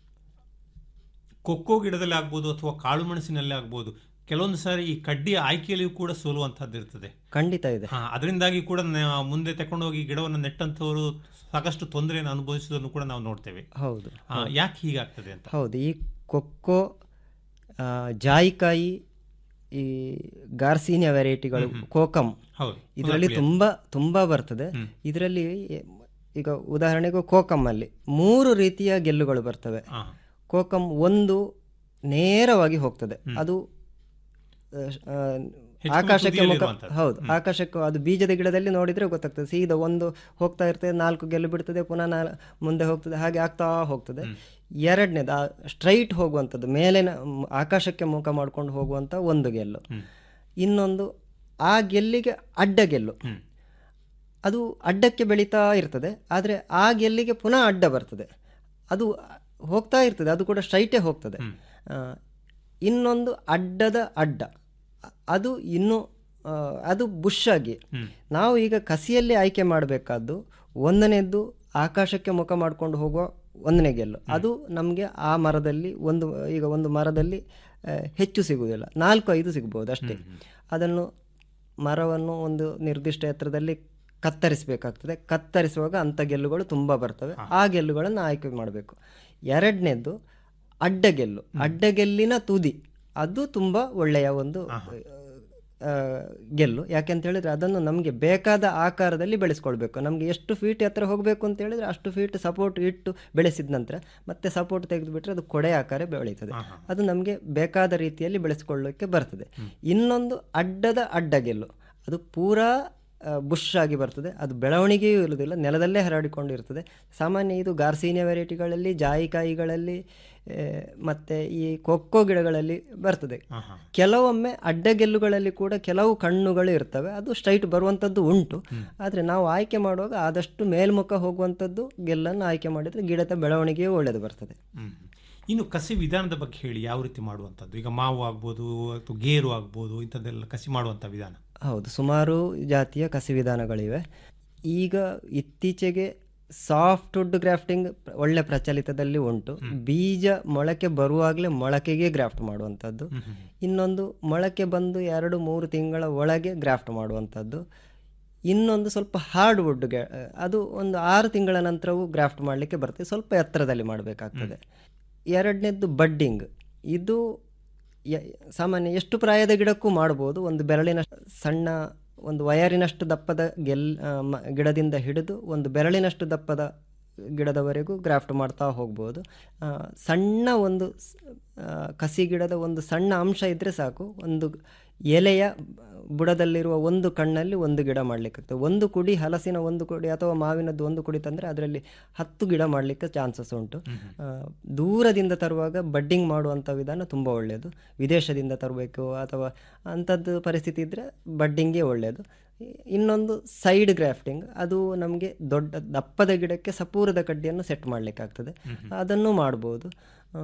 ಕೊಕ್ಕೋ ಗಿಡದಲ್ಲಿ ಆಗ್ಬೋದು ಅಥವಾ ಕಾಳು ಮೆಣಸಿನಲ್ಲಿ ಆಗ್ಬೋದು ಕೆಲವೊಂದು ಸಾರಿ ಈ ಕಡ್ಡಿಯ ಆಯ್ಕೆಯಲ್ಲಿಯೂ ಕೂಡ ಸೋಲುವಂತಹದ್ದು ಇರ್ತದೆ ಖಂಡಿತ ಇದೆ ಹಾ ಅದರಿಂದಾಗಿ ಕೂಡ ನ- ಮುಂದೆ ತಕೊಂಡೋಗಿ ಗಿಡವನ್ನು ನೆಟ್ಟಂಥವರು ಸಾಕಷ್ಟು ತೊಂದರೆಯನ್ನು ಅನುಭವಿಸುವುದನ್ನು ಕೂಡ ನಾವು ನೋಡ್ತೇವೆ ಹೌದು ಆ, ಯಾಕೆ ಹೀಗಾಗ್ತದೆ ಅಂತ ಹೌದು ಈ ಕೊಕ್ಕೋ ಆ, ಜಾಯಿಕಾಯಿ ಈ ಗಾರ್ಸೀನಿಯ ವೆರೈಟಿಗಳು ಕೋಕಮ್ ಹೌದು. ಇದರಲ್ಲಿ ತುಂಬ ತುಂಬ ಬರ್ತದೆ ಇದರಲ್ಲಿ ಈಗ ಉದಾಹರಣೆಗೆ ಕೋಕಮ್ಮಲ್ಲಿ ಮೂರು ರೀತಿಯ ಗೆಲ್ಲುಗಳು ಬರ್ತವೆ ಕೋಕಮ್ ಒಂದು ನೇರವಾಗಿ ಹೋಗ್ತದೆ ಅದು ಆ, ಆ, ಹೆಚ್ಚು ಆಕಾಶಕ್ಕೆ ಮುಖ ತುದಿಯಲ್ಲಿರುವಂಥದ್ದು. ಹೌದು ಆಕಾಶಕ್ಕೆ ಅದು ಬೀಜದ ಗಿಡದಲ್ಲಿ ನೋಡಿದ್ರೆ ಗೊತ್ತಾಗ್ತದೆ ಸೀದಾ ಒಂದು ಹೋಗ್ತಾ ಇರ್ತದೆ ನಾಲ್ಕು ಗೆಲ್ಲು ಬಿಡ್ತದೆ ಪುನಃ ನಾಲ್ ಮುಂದೆ ಹೋಗ್ತದೆ ಹಾಗೆ ಆಗ್ತಾ ಹೋಗ್ತದೆ ಎರಡನೇದು ಆ ಸ್ಟ್ರೈಟ್ ಹೋಗುವಂಥದ್ದು ಮೇಲಿನ ಮ್, ಆಕಾಶಕ್ಕೆ ಮುಖ ಮಾಡ್ಕೊಂಡು ಹೋಗುವಂಥ ಒಂದು ಗೆಲ್ಲು ಇನ್ನೊಂದು ಆ ಗೆಲ್ಲಿಗೆ ಅಡ್ಡ ಗೆಲ್ಲು ಅದು ಅಡ್ಡಕ್ಕೆ ಬೆಳೀತಾ ಇರ್ತದೆ ಆದರೆ ಆ ಗೆಲ್ಲಿಗೆ ಪುನಃ ಅಡ್ಡ ಬರ್ತದೆ ಅದು ಹೋಗ್ತಾ ಇರ್ತದೆ ಅದು ಕೂಡ ಸ್ಟ್ರೈಟೇ ಹೋಗ್ತದೆ ಆ, ಇನ್ನೊಂದು ಅಡ್ಡದ ಅಡ್ಡ ಅದು ಇನ್ನು ಆ, ಅದು ಬುಷ್ ಆಗಿ ನಾವು ಈಗ ಕಸಿಯಲ್ಲಿ ಆಯ್ಕೆ ಮಾಡಬೇಕಾದ್ದು ಒಂದನೇದ್ದು ಆಕಾಶಕ್ಕೆ ಮುಖ ಮಾಡ್ಕೊಂಡು ಹೋಗುವ ಒಂದನೇ ಗೆಲ್ಲು ಅದು ನಮಗೆ ಆ ಮರದಲ್ಲಿ ಒಂದು ಈಗ ಒಂದು ಮರದಲ್ಲಿ ಆ, ಹೆಚ್ಚು ಸಿಗುವುದಿಲ್ಲ ನಾಲ್ಕು ಐದು ಸಿಗ್ಬೋದು ಅಷ್ಟೇ ಅದನ್ನು ಮರವನ್ನು ಒಂದು ನಿರ್ದಿಷ್ಟ ಎತ್ತರದಲ್ಲಿ ಕತ್ತರಿಸಬೇಕಾಗ್ತದೆ ಕತ್ತರಿಸುವಾಗ ಅಂಥ ಗೆಲ್ಲುಗಳು ತುಂಬ ಬರ್ತವೆ ಆ ಗೆಲ್ಲುಗಳನ್ನು ಆಯ್ಕೆ ಮಾಡಬೇಕು ಎರಡನೇದು ಅಡ್ಡಗೆಲ್ಲು ಅಡ್ಡಗೆಲ್ಲಿನ ತುದಿ ಅದು ತುಂಬ ಒಳ್ಳೆಯ ಒಂದು ಆ, ಗೆಲ್ಲು ಯಾಕೆಂತ ಹೇಳಿದ್ರೆ ಅದನ್ನು ನಮಗೆ ಬೇಕಾದ ಆಕಾರದಲ್ಲಿ ಬೆಳೆಸ್ಕೊಳ್ಬೇಕು ನಮಗೆ ಎಷ್ಟು ಫೀಟ್ ಹತ್ರ ಹೋಗಬೇಕು ಅಂತ ಹೇಳಿದ್ರೆ ಅಷ್ಟು ಫೀಟ್ ಸಪೋರ್ಟ್ ಇಟ್ಟು ಬೆಳೆಸಿದ ನಂತರ ಮತ್ತೆ ಸಪೋರ್ಟ್ ತೆಗೆದುಬಿಟ್ರೆ ಅದು ಕೊಡೆ ಆಕಾರ ಬೆಳೀತದೆ ಅದು ನಮಗೆ ಬೇಕಾದ ರೀತಿಯಲ್ಲಿ ಬೆಳೆಸ್ಕೊಳ್ಳೋಕ್ಕೆ ಬರ್ತದೆ ಇನ್ನೊಂದು ಅಡ್ಡದ ಅಡ್ಡಗೆಲ್ಲು ಅದು ಪೂರಾ ಬುಷ್ ಆಗಿ ಬರ್ತದೆ ಅದು ಬೆಳವಣಿಗೆಯೂ ಇರುವುದಿಲ್ಲ ನೆಲದಲ್ಲೇ ಹರಡಿಕೊಂಡಿರ್ತದೆ ಸಾಮಾನ್ಯ ಇದು ಗಾರ್ಸೀನಿಯ ವೆರೈಟಿಗಳಲ್ಲಿ ಜಾಯಿಕಾಯಿಗಳಲ್ಲಿ ಆ, ಮತ್ತೆ ಈ ಕೊಕ್ಕೋ ಗಿಡಗಳಲ್ಲಿ ಬರ್ತದೆ ಕೆಲವೊಮ್ಮೆ ಅಡ್ಡಗೆಲ್ಲುಗಳಲ್ಲಿ ಕೂಡ ಕೆಲವು ಕಣ್ಣುಗಳು ಇರ್ತವೆ ಅದು ಸ್ಟ್ರೈಟ್ ಬರುವಂಥದ್ದು ಉಂಟು ಆದರೆ ನಾವು ಆಯ್ಕೆ ಮಾಡುವಾಗ ಆದಷ್ಟು ಮೇಲ್ಮುಖ ಹೋಗುವಂಥದ್ದು ಗೆಲ್ಲನ್ನು ಆಯ್ಕೆ ಮಾಡಿದರೆ ಗಿಡದ ಬೆಳವಣಿಗೆಯೂ ಒಳ್ಳೆಯದು ಬರ್ತದೆ ಹ್ಮ್. ಇನ್ನು ಕಸಿ ವಿಧಾನದ ಬಗ್ಗೆ ಹೇಳಿ ಯಾವ ರೀತಿ ಮಾಡುವಂಥದ್ದು ಈಗ ಮಾವು ಆಗ್ಬೋದು ಅಥವಾ ಗೇರು ಆಗ್ಬೋದು ಇಂಥದ್ದೆಲ್ಲ ಕಸಿ ಮಾಡುವಂಥ ವಿಧಾನ ಹೌದು ಸುಮಾರು ಜಾತಿಯ ಕಸಿ ವಿಧಾನಗಳಿವೆ ಈಗ ಇತ್ತೀಚೆಗೆ ಸಾಫ್ಟ್ವುಡ್ ಗ್ರಾಫ್ಟಿಂಗ್ ಒಳ್ಳೆ ಪ್ರಚಲಿತದಲ್ಲಿ ಉಂಟು ಬೀಜ ಮೊಳಕೆ ಬರುವಾಗಲೇ ಮೊಳಕೆಗೆ ಗ್ರಾಫ್ಟ್ ಮಾಡುವಂಥದ್ದು ಇನ್ನೊಂದು ಮೊಳಕೆ ಬಂದು ಎರಡು ಮೂರು ತಿಂಗಳ ಒಳಗೆ ಗ್ರಾಫ್ಟ್ ಮಾಡುವಂಥದ್ದು ಇನ್ನೊಂದು ಸ್ವಲ್ಪ ಹಾರ್ಡ್ ವುಡ್ ಅದು ಒಂದು ಆರು ತಿಂಗಳ ನಂತರವೂ ಗ್ರಾಫ್ಟ್ ಮಾಡಲಿಕ್ಕೆ ಬರ್ತದೆ ಸ್ವಲ್ಪ ಎತ್ತರದಲ್ಲಿ ಮಾಡಬೇಕಾಗ್ತದೆ ಎರಡನೇದ್ದು ಬಡ್ಡಿಂಗ್ ಇದು ಯ- ಸಾಮಾನ್ಯ ಎಷ್ಟು ಪ್ರಾಯದ ಗಿಡಕ್ಕೂ ಮಾಡ್ಬೋದು ಒಂದು ಬೆರಳಿನ ಸಣ್ಣ ಒಂದು ವಯರಿನಷ್ಟು ದಪ್ಪದ ಗೆಲ್ ಆ, ಮ- ಗಿಡದಿಂದ ಹಿಡಿದು ಒಂದು ಬೆರಳಿನಷ್ಟು ದಪ್ಪದ ಗಿಡದವರೆಗೂ ಗ್ರಾಫ್ಟ್ ಮಾಡ್ತಾ ಹೋಗ್ಬೋದು ಆ, ಸಣ್ಣ ಒಂದು ಸ್- ಆ, ಕಸಿ ಗಿಡದ ಒಂದು ಸಣ್ಣ ಅಂಶ ಇದ್ದರೆ ಸಾಕು ಒಂದು ಎಲೆಯ ಬುಡದಲ್ಲಿರುವ ಒಂದು ಕಣ್ಣಲ್ಲಿ ಒಂದು ಗಿಡ ಮಾಡಲಿಕ್ಕಾಗ್ತದೆ ಒಂದು ಕುಡಿ ಹಲಸಿನ ಒಂದು ಕುಡಿ ಅಥವಾ ಮಾವಿನದ್ದು ಒಂದು ಕುಡಿ ತಂದರೆ ಅದರಲ್ಲಿ ಹತ್ತು ಗಿಡ ಮಾಡಲಿಕ್ಕೆ ಚಾನ್ಸಸ್ ಉಂಟು ಆ, ದೂರದಿಂದ ತರುವಾಗ ಬಡ್ಡಿಂಗ್ ಮಾಡುವಂಥ ವಿಧಾನ ತುಂಬ ಒಳ್ಳೆಯದು ವಿದೇಶದಿಂದ ತರಬೇಕು ಅಥವಾ ಅಂಥದ್ದು ಪರಿಸ್ಥಿತಿ ಇದ್ದರೆ ಬಡ್ಡಿಂಗೇ ಒಳ್ಳೆಯದು ಇನ್ನೊಂದು ಸೈಡ್ ಗ್ರಾಫ್ಟಿಂಗ್ ಅದು ನಮಗೆ ದೊಡ್ಡ ದಪ್ಪದ ಗಿಡಕ್ಕೆ ಸಪೂರದ ಕಡ್ಡಿಯನ್ನು ಸೆಟ್ ಮಾಡಲಿಕ್ಕಾಗ್ತದೆ ಅದನ್ನು ಮಾಡ್ಬೋದು ಆ,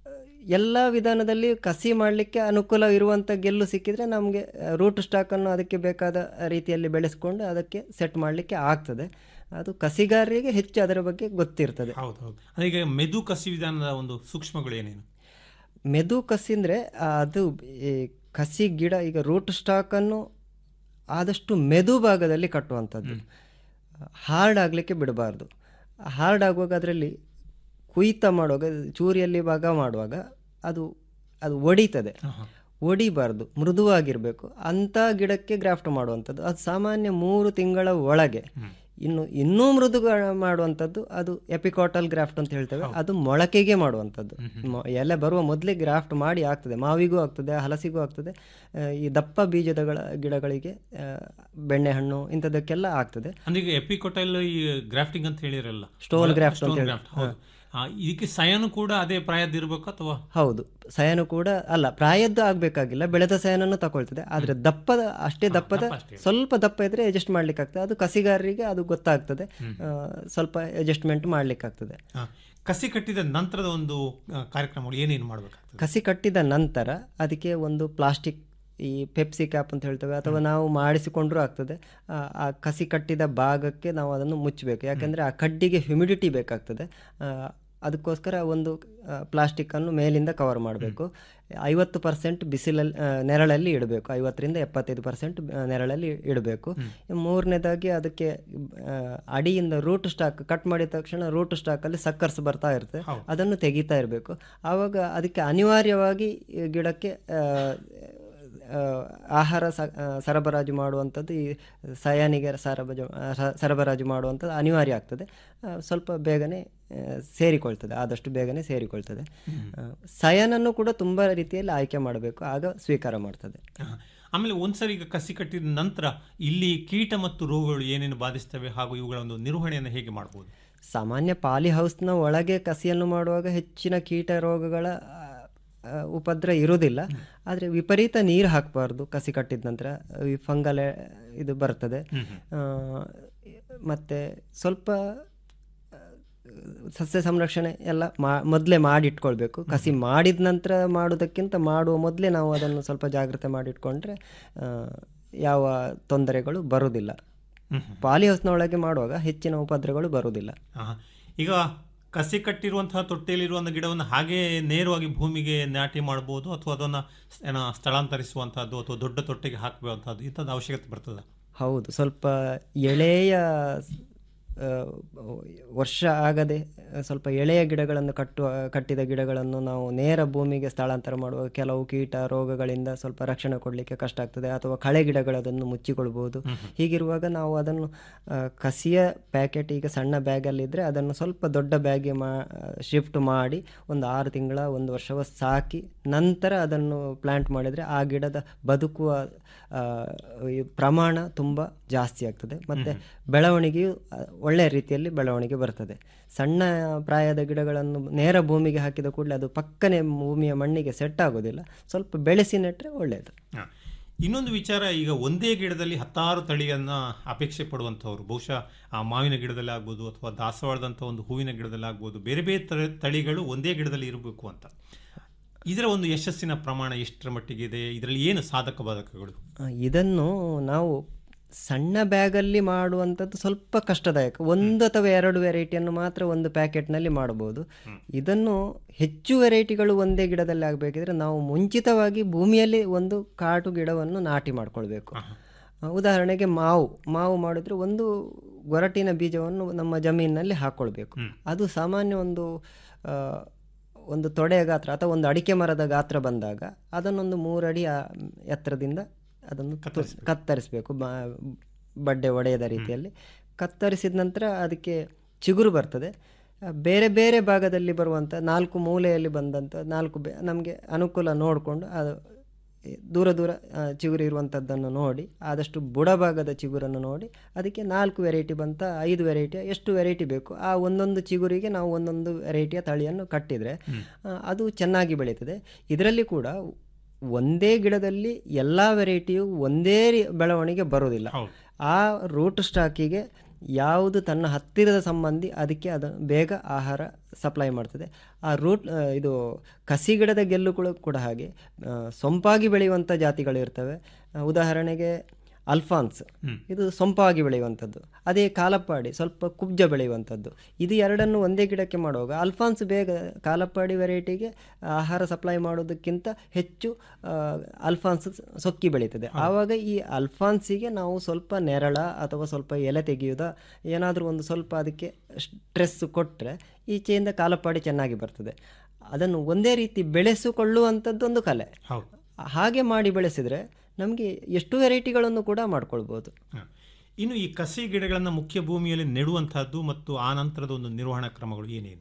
ಎಲ್ಲ ವಿಧಾನದಲ್ಲಿ ಕಸಿ ಮಾಡಲಿಕ್ಕೆ ಅನುಕೂಲ ಇರುವಂಥ ಗೆಲ್ಲು ಸಿಕ್ಕಿದ್ರೆ ನಮಗೆ ರೂಟ್ ಸ್ಟಾಕನ್ನು ಅದಕ್ಕೆ ಬೇಕಾದ ರೀತಿಯಲ್ಲಿ ಬೆಳೆಸ್ಕೊಂಡು ಅದಕ್ಕೆ ಸೆಟ್ ಮಾಡಲಿಕ್ಕೆ ಆಗ್ತದೆ ಅದು ಕಸಿಗಾರರಿಗೆ ಹೆಚ್ಚು ಅದರ ಬಗ್ಗೆ ಗೊತ್ತಿರ್ತದೆ ಹೌದು ಹೌದು ಅಂದ್ರೆ ಈಗ ಮೆದು ಕಸಿ ವಿಧಾನದ ಒಂದು ಸೂಕ್ಷ್ಮಗಳು ಏನೇನು ಮೆದು ಕಸಿ ಅಂದರೆ ಅದು ಈ ಕಸಿ ಗಿಡ ಈಗ ರೂಟ್ ಸ್ಟಾಕನ್ನು ಆದಷ್ಟು ಮೆದು ಭಾಗದಲ್ಲಿ ಕಟ್ಟುವಂಥದ್ದು ಹಾರ್ಡ್ ಆಗಲಿಕ್ಕೆ ಬಿಡಬಾರ್ದು ಹಾರ್ಡ್ ಆಗುವಾಗ ಅದರಲ್ಲಿ ಕುಯ್ತ ಮಾಡುವಾಗ ಚೂರಿಯಲ್ಲಿ ಭಾಗ ಮಾಡುವಾಗ ಅದು ಅದು ಒಡಿತದೆ ಒಡಿಬಾರ್ದು ಮೃದುವಾಗಿರಬೇಕು ಅಂಥ ಗಿಡಕ್ಕೆ ಗ್ರಾಫ್ಟ್ ಮಾಡುವಂಥದ್ದು ಅದು ಸಾಮಾನ್ಯ ಮೂರು ತಿಂಗಳ ಒಳಗೆ ಇನ್ನು ಇನ್ನೂ ಮೃದು ಮಾಡುವಂಥದ್ದು ಅದು ಎಪಿಕಾಟಲ್ ಗ್ರಾಫ್ಟ್ ಅಂತ ಹೇಳ್ತೇವೆ ಅದು ಮೊಳಕೆಗೆ ಮಾಡುವಂಥದ್ದು ಮೊ- ಎಲೆ ಬರುವ ಮೊದಲೇ ಗ್ರಾಫ್ಟ್ ಮಾಡಿ ಆಗ್ತದೆ ಮಾವಿಗೂ ಆಗ್ತದೆ ಹಲಸಿಗೂ ಆಗ್ತದೆ ಆ, ಈ ದಪ್ಪ ಬೀಜದಗಳ ಗಿಡಗಳಿಗೆ ಆ, ಬೆಣ್ಣೆಹಣ್ಣು ಇಂಥದಕ್ಕೆಲ್ಲ ಆಗ್ತದೆ ಅಂದ್ರೆ ಈಗ ಎಪಿಕೊಟೈಲ್ ಈ ಗ್ರಾಫ್ಟಿಂಗ್ ಅಂತ ಹೇಳಿರಲ್ಲ Stone graft Stone ಅಂತ ಹೇಳಿ. graft, ಹೌದು ಆ, ಇದಕ್ಕೆ ಸಯನು ಕೂಡ ಅದೇ ಪ್ರಾಯದ ಇರಬೇಕು ಅಥವಾ ಹೌದು ಸಯನು ಕೂಡ ಅಲ್ಲ ಪ್ರಾಯದ್ದು ಆಗಬೇಕಾಗಿಲ್ಲ ಬೆಳೆದ ಸಯನನ್ನು ತಗೊಳ್ತದೆ ಆದರೆ ದಪ್ಪದ ಅಷ್ಟೇ ದಪ್ಪದ ಸ್ವಲ್ಪ ದಪ್ಪ ಇದ್ರೆ ಅಡ್ಜಸ್ಟ್ ಮಾಡ್ಲಿಕ್ಕಾಗ್ತದೆ ಅದು ಕಸಿಗಾರರಿಗೆ ಅದು ಗೊತ್ತಾಗ್ತದೆ ಆ, ಸ್ವಲ್ಪ ಅಡ್ಜಸ್ಟ್ಮೆಂಟ್ ಮಾಡ್ಲಿಕ್ಕಾಗ್ತದೆ ಆ, ಕಸಿ ಕಟ್ಟಿದ ನಂತರದ ಒಂದು ಆ, ಕಾರ್ಯಕ್ರಮಗಳು ಏನೇನು ಮಾಡಬೇಕಾಗ್ತದೆ ಕಸಿ ಕಟ್ಟಿದ ನಂತರ ಅದಕ್ಕೆ ಒಂದು ಪ್ಲಾಸ್ಟಿಕ್ ಈ ಪೆಪ್ಸಿ ಕ್ಯಾಪ್ ಅಂತ ಹೇಳ್ತೇವೆ ಅಥವಾ ನಾವು ಮಾಡಿಸಿಕೊಂಡ್ರೂ ಆಗ್ತದೆ ಆ, ಆ ಕಸಿ ಕಟ್ಟಿದ ಭಾಗಕ್ಕೆ ನಾವು ಅದನ್ನು ಮುಚ್ಚಬೇಕು ಯಾಕಂದರೆ ಆ ಕಡ್ಡಿಗೆ ಹ್ಯುಮಿಡಿಟಿ ಬೇಕಾಗ್ತದೆ ಆ, ಅದಕ್ಕೋಸ್ಕರ ಒಂದು ಪ್ಲಾಸ್ಟಿಕ್ಕನ್ನು ಮೇಲಿಂದ ಕವರ್ ಮಾಡಬೇಕು ಐವತ್ತು ಪರ್ಸೆಂಟ್ ಬಿಸಿಲಲ್ಲಿ ಆ, ನೆರಳಲ್ಲಿ ಇಡಬೇಕು ಐವತ್ತರಿಂದ ಎಪ್ಪತ್ತೈದು ಪರ್ಸೆಂಟ್ ನೆರಳಲ್ಲಿ ಇಡಬೇಕು ಮೂರನೇದಾಗಿ ಅದಕ್ಕೆ ಆ, ಅಡಿಯಿಂದ ರೂಟ್ ಸ್ಟಾಕ್ ಕಟ್ ಮಾಡಿದ ತಕ್ಷಣ ರೂಟ್ ಸ್ಟಾಕಲ್ಲಿ ಸಕ್ಕರ್ಸ್ ಬರ್ತಾ ಇರುತ್ತೆ ಅದನ್ನು ತೆಗಿತಾ ಇರಬೇಕು ಆವಾಗ ಅದಕ್ಕೆ ಅನಿವಾರ್ಯವಾಗಿ ಈ ಗಿಡಕ್ಕೆ ಆ, ಆ, ಆಹಾರ ಸ- ಆ, ಸರಬರಾಜು ಮಾಡುವಂಥದ್ದು ಈ ಸಯಾನಿಗೆ ಸರಬರಾಜು ಆ, ಸ- ಸರಬರಾಜು ಮಾಡುವಂಥದ್ದು ಅನಿವಾರ್ಯ ಆಗ್ತದೆ ಆ, ಸ್ವಲ್ಪ ಬೇಗನೆ ಆ, ಸೇರಿಕೊಳ್ತದೆ ಆದಷ್ಟು ಬೇಗನೆ ಸೇರಿಕೊಳ್ತದೆ ಆ, ಸಯನನ್ನು ಕೂಡ ತುಂಬ ರೀತಿಯಲ್ಲಿ ಆಯ್ಕೆ ಮಾಡಬೇಕು ಆಗ ಸ್ವೀಕಾರ ಮಾಡ್ತದೆ ಆ, ಆಮೇಲೆ ಒಂದ್ಸರಿ ಈಗ ಕಸಿ ಕಟ್ಟಿದ ನಂತರ ಇಲ್ಲಿ ಕೀಟ ಮತ್ತು ರೋಗಗಳು ಏನೇನು ಬಾಧಿಸ್ತವೆ ಹಾಗೂ ಇವುಗಳ ಒಂದು ನಿರ್ವಹಣೆಯನ್ನು ಹೇಗೆ ಮಾಡಬಹುದು ಸಾಮಾನ್ಯ ಪಾಲಿ ಹೌಸ್ನ ಒಳಗೆ ಕಸಿಯನ್ನು ಮಾಡುವಾಗ ಹೆಚ್ಚಿನ ಕೀಟ ರೋಗಗಳ ಆ, ಆ, ಉಪದ್ರ ಇರುವುದಿಲ್ಲ ಆದರೆ ವಿಪರೀತ ನೀರು ಹಾಕಬಾರ್ದು ಕಸಿ ಕಟ್ಟಿದ ನಂತರ ಈ ಫಂಗಲ್ ಇದು ಬರ್ತದೆ ಆ, ಮತ್ತೆ ಸ್ವಲ್ಪ ಆ, ಸಸ್ಯ ಸಂರಕ್ಷಣೆ ಎಲ್ಲ ಮಾ ಮೊದಲೇ ಮಾಡಿಟ್ಕೊಳ್ಬೇಕು ಕಸಿ ಮಾಡಿದ ನಂತರ ಮಾಡೋದಕ್ಕಿಂತ ಮಾಡುವ ಮೊದಲೇ ನಾವು ಅದನ್ನು ಸ್ವಲ್ಪ ಜಾಗ್ರತೆ ಮಾಡಿಟ್ಕೊಂಡ್ರೆ ಆ, ಯಾವ ತೊಂದರೆಗಳು ಬರುವುದಿಲ್ಲ ಪಾಲಿಹೌಸ್ನೊಳಗೆ ಮಾಡುವಾಗ ಹೆಚ್ಚಿನ ಉಪದ್ರವಗಳು ಬರುವುದಿಲ್ಲ ಆಹಾ. ಈಗ ಕಸಿ ಕಟ್ಟಿರುವಂತಹ ತೊಟ್ಟೆಯಲ್ಲಿರುವಂತಹ ಗಿಡವನ್ನು ಹಾಗೆ ನೇರವಾಗಿ ಭೂಮಿಗೆ ನಾಟಿ ಮಾಡಬಹುದು ಅಥವಾ ಅದನ್ನು ಏನೋ ಸ್ಥಳಾಂತರಿಸುವಂತಹದ್ದು ಅಥವಾ ದೊಡ್ಡ ತೊಟ್ಟೆಗೆ ಹಾಕುವಂತಹದ್ದು ಇಂಥದ್ದು ಅವಶ್ಯಕತೆ ಬರ್ತದ ಹೌದು ಸ್ವಲ್ಪ ಎಳೆಯ ಆ, ವರ್ಷ ಆಗದೆ ಆ, ಸ್ವಲ್ಪ ಎಳೆಯ ಗಿಡಗಳನ್ನು ಕಟ್ಟುವ ಕಟ್ಟಿದ ಗಿಡಗಳನ್ನು ನಾವು ನೇರ ಭೂಮಿಗೆ ಸ್ಥಳಾಂತರ ಮಾಡುವ ಕೆಲವು ಕೀಟ ರೋಗಗಳಿಂದ ಸ್ವಲ್ಪ ರಕ್ಷಣೆ ಕೊಡಲಿಕ್ಕೆ ಕಷ್ಟ ಆಗ್ತದೆ ಅಥವಾ ಕಳೆ ಗಿಡಗಳದನ್ನು ಮುಚ್ಚಿಕೊಳ್ಬೋದು ಹೀಗಿರುವಾಗ ನಾವು ಅದನ್ನು ಆ, ಕಸಿಯ ಪ್ಯಾಕೆಟ್ ಈಗ ಸಣ್ಣ ಬ್ಯಾಗಲ್ಲಿದ್ದರೆ ಅದನ್ನು ಸ್ವಲ್ಪ ದೊಡ್ಡ ಬ್ಯಾಗ್ಗೆ ಮಾ ಶಿಫ್ಟ್ ಮಾಡಿ ಒಂದು ಆರು ತಿಂಗಳ ಒಂದು ವರ್ಷವ ಸಾಕಿ ನಂತರ ಅದನ್ನು ಪ್ಲ್ಯಾಂಟ್ ಮಾಡಿದರೆ ಆ ಗಿಡದ ಬದುಕುವ ಆ, ಈ ಪ್ರಮಾಣ ತುಂಬ ಜಾಸ್ತಿ ಆಗ್ತದೆ ಮತ್ತು ಬೆಳವಣಿಗೆಯು ಆ, ಒಳ್ಳೆಯ ರೀತಿಯಲ್ಲಿ ಬೆಳವಣಿಗೆ ಬರ್ತದೆ ಸಣ್ಣ ಪ್ರಾಯದ ಗಿಡಗಳನ್ನು ನೇರ ಭೂಮಿಗೆ ಹಾಕಿದ ಕೂಡಲೇ ಅದು ಪಕ್ಕನೆ ಭೂಮಿಯ ಮಣ್ಣಿಗೆ ಸೆಟ್ ಆಗೋದಿಲ್ಲ ಸ್ವಲ್ಪ ಬೆಳೆಸಿ ನೆಟ್ಟರೆ ಒಳ್ಳೆಯದು ಹ. ಇನ್ನೊಂದು ವಿಚಾರ ಈಗ ಒಂದೇ ಗಿಡದಲ್ಲಿ ಹತ್ತಾರು ತಳಿಯನ್ನ ಅಪೇಕ್ಷೆ ಪಡುವಂಥವ್ರು ಬಹುಶಃ ಆ ಮಾವಿನ ಗಿಡದಲ್ಲಿ ಆಗ್ಬೋದು ಅಥವಾ ದಾಸವಾಳದಂಥ ಒಂದು ಹೂವಿನ ಗಿಡದಲ್ಲಿ ಆಗ್ಬೋದು ಬೇರೆ ಬೇರೆ ತರ- ತಳಿಗಳು ಒಂದೇ ಗಿಡದಲ್ಲಿ ಇರಬೇಕು ಅಂತ ಇದರ ಒಂದು ಯಶಸ್ಸಿನ ಪ್ರಮಾಣ ಎಷ್ಟರ ಮಟ್ಟಿಗೆ ಇದೆ ಇದರಲ್ಲಿ ಏನು ಸಾಧಕ ಬಾಧಕಗಳು ಆ, ಇದನ್ನು ನಾವು ಸಣ್ಣ ಬ್ಯಾಗಲ್ಲಿ ಮಾಡುವಂಥದ್ದು ಸ್ವಲ್ಪ ಕಷ್ಟದಾಯಕ ಒಂದು ಅಥವಾ ಎರಡು ವೆರೈಟಿಯನ್ನು ಮಾತ್ರ ಒಂದು ಪ್ಯಾಕೆಟ್ನಲ್ಲಿ ಮಾಡಬಹುದು ಇದನ್ನು ಹೆಚ್ಚು ವೆರೈಟಿಗಳು ಒಂದೇ ಗಿಡದಲ್ಲಿ ಆಗಬೇಕಿದ್ರೆ ನಾವು ಮುಂಚಿತವಾಗಿ ಭೂಮಿಯಲ್ಲಿ ಒಂದು ಕಾಟು ಗಿಡವನ್ನು ನಾಟಿ ಮಾಡ್ಕೊಳ್ಬೇಕು ಆ, ಉದಾಹರಣೆಗೆ ಮಾವು ಮಾವು ಮಾಡಿದ್ರೆ ಒಂದು ಗೊರಟಿನ ಬೀಜವನ್ನು ನಮ್ಮ ಜಮೀನಿನಲ್ಲಿ ಹಾಕ್ಕೊಳ್ಬೇಕು ಅದು ಸಾಮಾನ್ಯ ಒಂದು ಆ, ಒಂದು ತೊಡೆಯ ಗಾತ್ರ ಅಥವಾ ಒಂದು ಅಡಿಕೆ ಮರದ ಗಾತ್ರ ಬಂದಾಗ ಅದನ್ನೊಂದು ಮೂರಡಿ ಆ ಎತ್ತರದಿಂದ ಅದನ್ನು ತು- ಕತ್ತರಿಸಬೇಕು ಬ- ಬಡ್ಡೆ ಒಡೆಯದ ರೀತಿಯಲ್ಲಿ ಕತ್ತರಿಸಿದ ನಂತರ ಅದಕ್ಕೆ ಚಿಗುರು ಬರ್ತದೆ ಆ, ಬೇರೆ ಬೇರೆ ಭಾಗದಲ್ಲಿ ಬರುವಂಥ ನಾಲ್ಕು ಮೂಲೆಯಲ್ಲಿ ಬಂದಂಥ ನಾಲ್ಕು ಬೆ ನಮಗೆ ಅನುಕೂಲ ನೋಡಿಕೊಂಡು ಅದು ಈ ದೂರ ದೂರ ಆ, ಚಿಗುರು ಇರುವಂಥದ್ದನ್ನು ನೋಡಿ ಆದಷ್ಟು ಬುಡಭಾಗದ ಚಿಗುರನ್ನು ನೋಡಿ ಅದಕ್ಕೆ ನಾಲ್ಕು ವೆರೈಟಿ ಬಂತ ಐದು ವೆರೈಟಿ ಎಷ್ಟು ವೆರೈಟಿ ಬೇಕು ಆ ಒಂದೊಂದು ಚಿಗುರಿಗೆ ನಾವು ಒಂದೊಂದು ವೆರೈಟಿಯ ತಳಿಯನ್ನು ಕಟ್ಟಿದರೆ ಆ, ಅದು ಚೆನ್ನಾಗಿ ಬೆಳೀತದೆ ಇದರಲ್ಲಿ ಕೂಡ ಒಂದೇ ಗಿಡದಲ್ಲಿ ಎಲ್ಲ ವೆರೈಟಿಯು ಒಂದೇ ರೀ- ಬೆಳವಣಿಗೆ ಬರೋದಿಲ್ಲ ಆ ರೂಟ್ ಸ್ಟಾಕಿಗೆ ಯಾವುದು ತನ್ನ ಹತ್ತಿರದ ಸಂಬಂಧಿ ಅದಕ್ಕೆ ಅದು ಬೇಗ ಆಹಾರ ಸಪ್ಲೈ ಮಾಡ್ತದೆ ಆ ರೂಟ್ ಆ, ಇದು ಕಸಿ ಗಿಡದ ಗೆಲ್ಲುಗಳು ಕೂಡ ಹಾಗೆ ಆ, ಸೊಂಪಾಗಿ ಬೆಳೆಯುವಂಥ ಜಾತಿಗಳು ಇರ್ತವೆ ಆ, ಉದಾಹರಣೆಗೆ ಅಲ್ಫಾನ್ಸ್ ಇದು ಸೊಂಪಾಗಿ ಬೆಳೆಯುವಂಥದ್ದು ಅದೇ ಕಾಲಪ್ಪಾಡಿ ಸ್ವಲ್ಪ ಕುಬ್ಜ ಬೆಳೆಯುವಂಥದ್ದು ಇದು ಎರಡನ್ನು ಒಂದೇ ಗಿಡಕ್ಕೆ ಮಾಡುವಾಗ ಅಲ್ಫಾನ್ಸ್ ಬೇಗ ಕಾಲಪ್ಪಾಡಿ ವೆರೈಟಿಗೆ ಆಹಾರ ಸಪ್ಲೈ ಮಾಡೋದಕ್ಕಿಂತ ಹೆಚ್ಚು ಆ, ಅಲ್ಫಾನ್ಸ್ ಸೊಕ್ಕಿ ಬೆಳೀತದೆ ಆವಾಗ ಈ ಅಲ್ಫಾನ್ಸಿಗೆ ನಾವು ಸ್ವಲ್ಪ ನೆರಳ ಅಥವಾ ಸ್ವಲ್ಪ ಎಲೆ ತೆಗೆಯುವುದ ಏನಾದರೂ ಒಂದು ಸ್ವಲ್ಪ ಅದಕ್ಕೆ ಸ್ಟ್ರೆಸ್ ಕೊಟ್ಟರೆ ಈಚೆಯಿಂದ ಕಾಲಪ್ಪಾಡಿ ಚೆನ್ನಾಗಿ ಬರ್ತದೆ ಅದನ್ನು ಒಂದೇ ರೀತಿ ಬೆಳೆಸಿಕೊಳ್ಳುವಂಥದ್ದು ಒಂದು ಕಲೆ ಹಾಗೆ ಮಾಡಿ ಬೆಳೆಸಿದರೆ ನಮಗೆ ಎಷ್ಟು ವೆರೈಟಿಗಳನ್ನು ಕೂಡ ಮಾಡ್ಕೊಳ್ಬೋದು ಹ. ಇನ್ನು ಈ ಕಸಿ ಗಿಡಗಳನ್ನು ಮುಖ್ಯ ಭೂಮಿಯಲ್ಲಿ ನೆಡುವಂತಹದ್ದು ಮತ್ತು ಆ ನಂತರದ ಒಂದು ನಿರ್ವಹಣಾ ಕ್ರಮಗಳು ಏನೇನು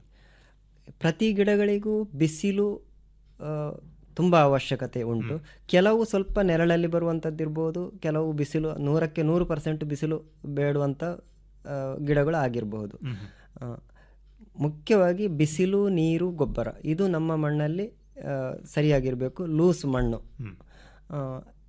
ಪ್ರತಿ ಗಿಡಗಳಿಗೂ ಬಿಸಿಲು ಆ, ತುಂಬ ಅವಶ್ಯಕತೆ ಉಂಟು ಕೆಲವು ಸ್ವಲ್ಪ ನೆರಳಲ್ಲಿ ಬರುವಂಥದ್ದು ಇರ್ಬೋದು ಕೆಲವು ಬಿಸಿಲು ನೂರಕ್ಕೆ ನೂರು ಪರ್ಸೆಂಟ್ ಬಿಸಿಲು ಬೇಡುವಂಥ ಆ, ಗಿಡಗಳು ಆಗಿರಬಹುದು ಆ, ಮುಖ್ಯವಾಗಿ ಬಿಸಿಲು ನೀರು ಗೊಬ್ಬರ ಇದು ನಮ್ಮ ಮಣ್ಣಲ್ಲಿ ಆ, ಸರಿಯಾಗಿರಬೇಕು ಲೂಸ್ ಮಣ್ಣು ಆ,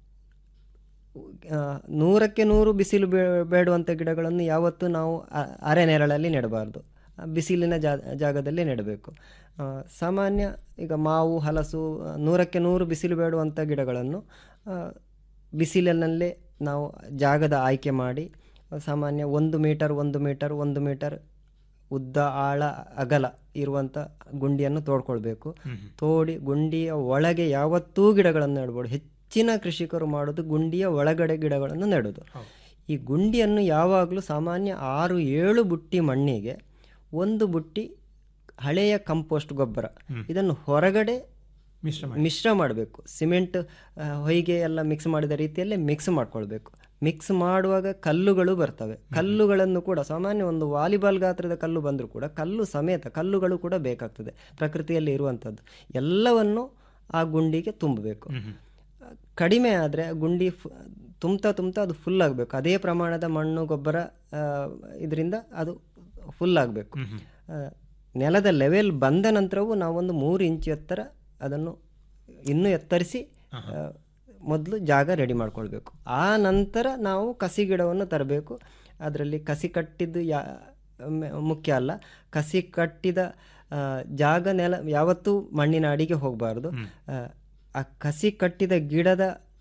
ಆ, ನೂರಕ್ಕೆ ನೂರು ಬಿಸಿಲು ಬೇ ಬೇಡುವಂಥ ಗಿಡಗಳನ್ನು ಯಾವತ್ತೂ ನಾವು ಅ- ಅರೆ ನೆರಳಲ್ಲಿ ನೆಡಬಾರ್ದು ಆ, ಬಿಸಿಲಿನ ಜಾ ಜಾಗದಲ್ಲಿ ನೆಡಬೇಕು ಆ, ಸಾಮಾನ್ಯ ಈಗ ಮಾವು ಹಲಸು ಆ, ನೂರಕ್ಕೆ ನೂರು ಬಿಸಿಲು ಬೇಡುವಂಥ ಗಿಡಗಳನ್ನು ಆ, ಬಿಸಿಲಿನಲ್ಲೇ ನಾವು ಜಾಗದ ಆಯ್ಕೆ ಮಾಡಿ ಸಾಮಾನ್ಯ ಒಂದು ಮೀಟರ್ ಒಂದು ಮೀಟರ್ ಒಂದು ಮೀಟರ್ ಉದ್ದ ಆಳ ಅಗಲ ಇರುವಂಥ ಗುಂಡಿಯನ್ನು ತೋಡ್ಕೊಳ್ಬೇಕು ತೋಡಿ ಗುಂಡಿಯ ಒಳಗೆ ಯಾವತ್ತೂ ಗಿಡಗಳನ್ನು ನೆಡ್ಬೋದು ಹೆಚ್ಚಿನ ಕೃಷಿಕರು ಮಾಡೋದು ಗುಂಡಿಯ ಒಳಗಡೆ ಗಿಡಗಳನ್ನು ನೆಡೋದು ಈ ಗುಂಡಿಯನ್ನು ಯಾವಾಗಲೂ ಸಾಮಾನ್ಯ ಆರು ಏಳು ಬುಟ್ಟಿ ಮಣ್ಣಿಗೆ ಒಂದು ಬುಟ್ಟಿ ಹಳೆಯ ಕಂಪೋಸ್ಟ್ ಗೊಬ್ಬರ ಇದನ್ನು ಹೊರಗಡೆ ಮಿಶ್ರ ಮಾಡಬೇಕು ಸಿಮೆಂಟ್ ಆ, ಹೊಯ್ಗೆ ಎಲ್ಲ ಮಿಕ್ಸ್ ಮಾಡಿದ ರೀತಿಯಲ್ಲೇ ಮಿಕ್ಸ್ ಮಾಡ್ಕೊಳ್ಬೇಕು ಮಿಕ್ಸ್ ಮಾಡುವಾಗ ಕಲ್ಲುಗಳು ಬರ್ತವೆ ಕಲ್ಲುಗಳನ್ನು ಕೂಡ ಸಾಮಾನ್ಯ ಒಂದು ವಾಲಿಬಾಲ್ ಗಾತ್ರದ ಕಲ್ಲು ಬಂದರೂ ಕೂಡ ಕಲ್ಲು ಸಮೇತ ಕಲ್ಲುಗಳು ಕೂಡ ಬೇಕಾಗ್ತದೆ ಪ್ರಕೃತಿಯಲ್ಲಿ ಇರುವಂಥದ್ದು ಎಲ್ಲವನ್ನು ಆ ಗುಂಡಿಗೆ ತುಂಬಬೇಕು ಕಡಿಮೆ ಆದರೆ ಗುಂಡಿ ಫು ತುಂಬ್ತಾ ತುಂಬ್ತಾ ಅದು ಫುಲ್ ಆಗಬೇಕು ಅದೇ ಪ್ರಮಾಣದ ಮಣ್ಣು ಗೊಬ್ಬರ ಇದರಿಂದ ಅದು ಫುಲ್ ಆಗಬೇಕು ನೆಲದ ಲೆವೆಲ್ ಬಂದ ನಂತರವೂ ನಾವೊಂದು ಮೂರು ಇಂಚು ಎತ್ತರ ಅದನ್ನು ಇನ್ನೂ ಎತ್ತರಿಸಿ ಮೊದಲು ಜಾಗ ರೆಡಿ ಮಾಡ್ಕೊಳ್ಬೇಕು ಆ ನಂತರ ನಾವು ಕಸಿ ಗಿಡವನ್ನು ತರಬೇಕು ಅದರಲ್ಲಿ ಕಸಿ ಕಟ್ಟಿದ್ದು ಯಾ ಮ- ಮುಖ್ಯ ಅಲ್ಲ ಕಸಿ ಕಟ್ಟಿದ ಆ, ಜಾಗ ನೆಲ ಯಾವತ್ತೂ ಮಣ್ಣಿನ ಅಡಿಗೆ ಹೋಗಬಾರ್ದು ಆ ಕಸಿ ಕಟ್ಟಿದ ಗಿಡದ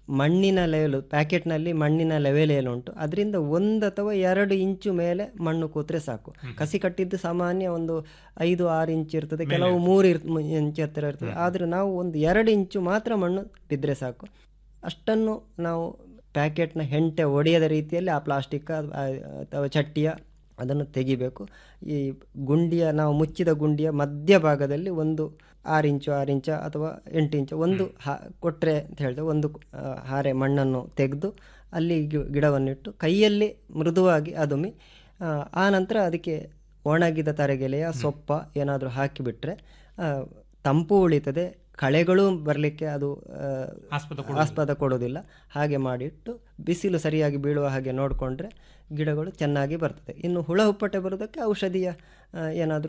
ಮಣ್ಣಿನ ಲೆವೆಲ್ ಪ್ಯಾಕೆಟ್ನಲ್ಲಿ ಮಣ್ಣಿನ ಲೆವೆಲ್ ಏನುಂಟು ಅದರಿಂದ ಒಂದು ಅಥವಾ ಎರಡು ಇಂಚು ಮೇಲೆ ಮಣ್ಣು ಕೂತ್ರೆ ಸಾಕು ಕಸಿ ಕಟ್ಟಿದ್ದು ಸಾಮಾನ್ಯ ಒಂದು ಐದು ಆರು ಇಂಚು ಇರ್ತದೆ ಕೆಲವು ಮೂರು ಇರ್ ಇಂಚು ಹತ್ತಿರ ಇರ್ತದೆ ಆದರೆ ನಾವು ಒಂದು ಎರಡು ಇಂಚು ಮಾತ್ರ ಮಣ್ಣು ಬಿದ್ದರೆ ಸಾಕು ಅಷ್ಟನ್ನು ನಾವು ಪ್ಯಾಕೆಟ್ನ ಹೆಂಟೆ ಒಡೆಯದ ರೀತಿಯಲ್ಲಿ ಆ ಪ್ಲಾಸ್ಟಿಕ್ ಅಥವಾ ಚಟ್ಟಿಯ ಅದನ್ನು ತೆಗಿಬೇಕು ಈ ಗುಂಡಿಯ ನಾವು ಮುಚ್ಚಿದ ಗುಂಡಿಯ ಮಧ್ಯಭಾಗದಲ್ಲಿ ಒಂದು ಆರು ಇಂಚು ಆರು ಇಂಚು ಅಥವಾ ಎಂಟು ಇಂಚು ಒಂದು ಹಾ ಕೊಟ್ಟರೆ ಅಂತ ಹೇಳಿದ್ರೆ ಒಂದು ಆ, ಹಾರೆ ಮಣ್ಣನ್ನು ತೆಗೆದು ಅಲ್ಲಿ ಗಿ- ಗಿಡವನ್ನಿಟ್ಟು ಕೈಯಲ್ಲಿ ಮೃದುವಾಗಿ ಅದುಮಿ ಆ, ಆ ನಂತರ ಅದಕ್ಕೆ ಒಣಗಿದ ತರಗೆಲೆಯ ಸೊಪ್ಪ ಏನಾದರೂ ಹಾಕಿಬಿಟ್ರೆ ಆ, ತಂಪು ಉಳಿತದೆ ಕಳೆಗಳು ಬರಲಿಕ್ಕೆ ಅದು ಆ, ಆಸ್ಪದ ಆಸ್ಪದ ಕೊಡೋದಿಲ್ಲ ಹಾಗೆ ಮಾಡಿಟ್ಟು ಬಿಸಿಲು ಸರಿಯಾಗಿ ಬೀಳುವ ಹಾಗೆ ನೋಡಿಕೊಂಡ್ರೆ ಗಿಡಗಳು ಚೆನ್ನಾಗಿ ಬರ್ತದೆ ಇನ್ನು ಹುಳ ಹುಪ್ಪಟೆ ಬರೋದಕ್ಕೆ ಔಷಧಿಯ ಏನಾದರೂ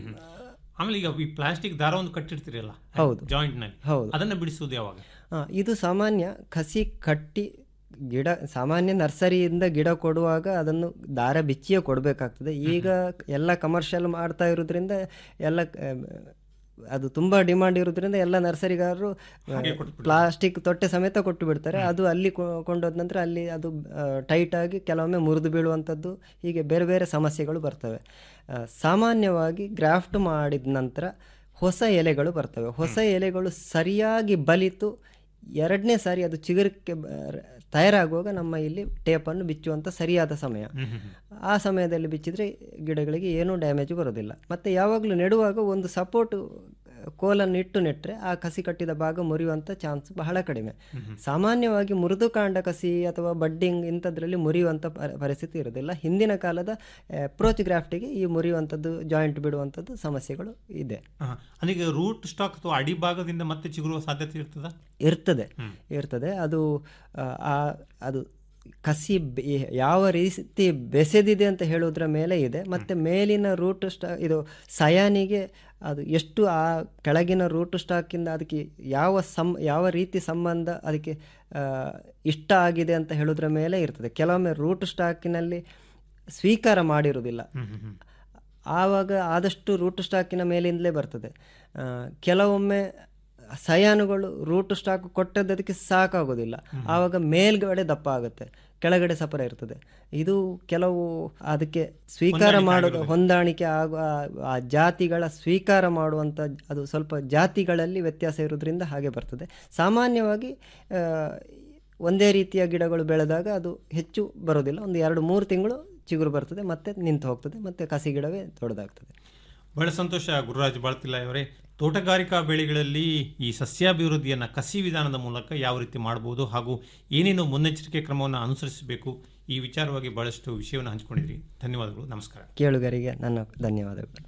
ಆಮೇಲೆ ಈಗ ಈ ಪ್ಲಾಸ್ಟಿಕ್ ದಾರ ಒಂದು ಕಟ್ಟಿರ್ತೀರಲ್ಲ ಹೌದು. ಜಾಯಿಂಟ್ ನಲ್ಲಿ ಹೌದು. ಅದನ್ನ ಬಿಡಿಸುವುದು ಯಾವಾಗ ಇದು ಸಾಮಾನ್ಯ ಕಸಿ ಕಟ್ಟಿ ಗಿಡ ಸಾಮಾನ್ಯ ನರ್ಸರಿಯಿಂದ ಗಿಡ ಕೊಡುವಾಗ ಅದನ್ನು ದಾರ ಬಿಚ್ಚಿಯೇ ಕೊಡಬೇಕಾಗ್ತದೆ ಈಗ ಎಲ್ಲ ಕಮರ್ಷಿಯಲ್ ಮಾಡ್ತಾ ಇರೋದ್ರಿಂದ ಎಲ್ಲ ಆ, ಅದು ತುಂಬ ಡಿಮಾಂಡ್ ಇರೋದ್ರಿಂದ ಎಲ್ಲ ನರ್ಸರಿಗಾರರು ಪ್ಲಾಸ್ಟಿಕ್ ತೊಟ್ಟೆ ಸಮೇತ ಕೊಟ್ಟು ಬಿಡ್ತಾರೆ ಅದು ಅಲ್ಲಿ ಕೊ- ಕೊಂಡೋದ ನಂತರ ಅಲ್ಲಿ ಅದು ಟೈಟ್ ಆಗಿ ಕೆಲವೊಮ್ಮೆ ಮುರಿದು ಬೀಳುವಂಥದ್ದು ಹೀಗೆ ಬೇರೆ ಬೇರೆ ಸಮಸ್ಯೆಗಳು ಬರ್ತವೆ ಆ, ಸಾಮಾನ್ಯವಾಗಿ ಗ್ರಾಫ್ಟ್ ಮಾಡಿದ ನಂತರ ಹೊಸ ಎಲೆಗಳು ಬರ್ತವೆ ಹೊಸ ಎಲೆಗಳು ಸರಿಯಾಗಿ ಬಲಿತು ಎರಡನೇ ಸಾರಿ ಅದು ಚಿಗುರಕ್ಕೆ ಬ- ತಯಾರಾಗುವಾಗ ನಮ್ಮ ಇಲ್ಲಿ ಟೇಪನ್ನು ಬಿಚ್ಚುವಂಥ ಸರಿಯಾದ ಸಮಯ ಆ ಸಮಯದಲ್ಲಿ ಬಿಚ್ಚಿದ್ರೆ ಗಿಡಗಳಿಗೆ ಏನೂ ಡ್ಯಾಮೇಜ್ ಬರೋದಿಲ್ಲ ಮತ್ತು ಯಾವಾಗಲೂ ನೆಡುವಾಗ ಒಂದು ಸಪೋರ್ಟ್ ಕೋಲನ್ನು ಇಟ್ಟು ನೆಟ್ಟರೆ ಆ ಕಸಿ ಕಟ್ಟಿದ ಭಾಗ ಮುರಿಯುವಂಥ ಚಾನ್ಸ್ ಬಹಳ ಕಡಿಮೆ ಸಾಮಾನ್ಯವಾಗಿ ಮೃದುಕಾಂಡ ಕಸಿ ಅಥವಾ ಬಡ್ಡಿಂಗ್ ಇಂಥದ್ರಲ್ಲಿ ಮುರಿಯುವಂಥ ಪ- ಪರಿಸ್ಥಿತಿ ಇರೋದಿಲ್ಲ ಹಿಂದಿನ ಕಾಲದ ಅಪ್ರೋಚ್ ಗ್ರಾಫ್ಟಿಗೆ ಈ ಮುರಿಯುವಂಥದ್ದು ಜಾಯಿಂಟ್ ಬಿಡುವಂಥದ್ದು ಸಮಸ್ಯೆಗಳು ಇದೆ ಹಾ. ಅದೀಗ ರೂಟ್ ಸ್ಟಾಕ್ ಅಥವಾ ಅಡಿಭಾಗದಿಂದ ಮತ್ತೆ ಚಿಗುರುವ ಸಾಧ್ಯತೆ ಇರ್ತದ ಇರ್ತದೆ ಇರ್ತದೆ ಅದು ಆ, ಆ ಅದು ಕಸಿ ಬೆ- ಯಾವ ರೀತಿ ಬೆಸೆದಿದೆ ಅಂತ ಹೇಳೋದ್ರ ಮೇಲೆ ಇದೆ ಮತ್ತು ಮೇಲಿನ ರೂಟ್ ಸ್ಟಾ ಇದು ಸಯಾನಿಗೆ ಅದು ಎಷ್ಟು ಆ ಕೆಳಗಿನ ರೂಟ್ ಸ್ಟಾಕಿಂದ ಅದಕ್ಕೆ ಯಾವ ಸಂ ಯಾವ ರೀತಿ ಸಂಬಂಧ ಅದಕ್ಕೆ ಆ, ಇಷ್ಟ ಆಗಿದೆ ಅಂತ ಹೇಳೋದ್ರ ಮೇಲೆ ಇರ್ತದೆ ಕೆಲವೊಮ್ಮೆ ರೂಟ್ ಸ್ಟಾಕಿನಲ್ಲಿ ಸ್ವೀಕಾರ ಮಾಡಿರುವುದಿಲ್ಲ ಆವಾಗ ಆದಷ್ಟು ರೂಟ್ ಸ್ಟಾಕಿನ ಮೇಲಿಂದಲೇ ಬರ್ತದೆ ಆ, ಕೆಲವೊಮ್ಮೆ ಸಯಾನುಗಳು ರೂಟ್ ಸ್ಟಾಕ್ ಕೊಟ್ಟದ್ದಕ್ಕೆ ಸಾಕಾಗೋದಿಲ್ಲ ಆವಾಗ ಮೇಲ್ಗಡೆ ದಪ್ಪ ಆಗುತ್ತೆ ಕೆಳಗಡೆ ಸಪರ ಇರ್ತದೆ ಇದು ಕೆಲವು ಅದಕ್ಕೆ ಸ್ವೀಕಾರ ಮಾಡೋದು ಹೊಂದಾಣಿಕೆ ಆಗುವ ಆ ಜಾತಿಗಳ ಸ್ವೀಕಾರ ಮಾಡುವಂಥ ಅದು ಸ್ವಲ್ಪ ಜಾತಿಗಳಲ್ಲಿ ವ್ಯತ್ಯಾಸ ಇರೋದ್ರಿಂದ ಹಾಗೆ ಬರ್ತದೆ ಸಾಮಾನ್ಯವಾಗಿ ಆ, ಒಂದೇ ರೀತಿಯ ಗಿಡಗಳು ಬೆಳೆದಾಗ ಅದು ಹೆಚ್ಚು ಬರೋದಿಲ್ಲ ಒಂದು ಎರಡು ಮೂರು ತಿಂಗಳು ಚಿಗುರು ಬರ್ತದೆ ಮತ್ತೆ ನಿಂತು ಹೋಗ್ತದೆ ಮತ್ತೆ ಕಸಿ ಗಿಡವೇ ದೊಡ್ಡದಾಗ್ತದೆ ಬಹಳ ಸಂತೋಷ ಗುರುರಾಜ್ ಬಾಳ್ತಿಲ್ಲ ಅವರೇ ತೋಟಗಾರಿಕಾ ಬೆಳೆಗಳಲ್ಲಿ ಈ ಸಸ್ಯಾಭಿವೃದ್ಧಿಯನ್ನು ಕಸಿ ವಿಧಾನದ ಮೂಲಕ ಯಾವ ರೀತಿ ಮಾಡಬಹುದು ಹಾಗೂ ಏನೇನು ಮುನ್ನೆಚ್ಚರಿಕೆ ಕ್ರಮವನ್ನು ಅನುಸರಿಸಬೇಕು ಈ ವಿಚಾರವಾಗಿ ಬಹಳಷ್ಟು ವಿಷಯವನ್ನು ಹಂಚಿಕೊಂಡಿದ್ರಿ ಧನ್ಯವಾದಗಳು ನಮಸ್ಕಾರ ಕೇಳುಗರಿಗೆ ನನ್ನ ಧನ್ಯವಾದಗಳು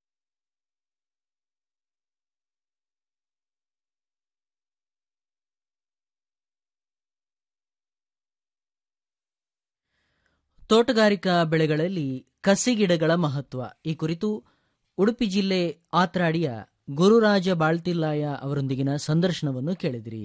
ತೋಟಗಾರಿಕಾ ಬೆಳೆಗಳಲ್ಲಿ ಕಸಿ ಗಿಡಗಳ ಮಹತ್ವ ಈ ಕುರಿತು ಉಡುಪಿ ಜಿಲ್ಲೆ ಆತ್ರಾಡಿಯ ಗುರುರಾಜ ಬಾಳ್ತಿಲ್ಲಾಯ ಅವರೊಂದಿಗಿನ ಸಂದರ್ಶನವನ್ನು ಕೇಳಿದಿರಿ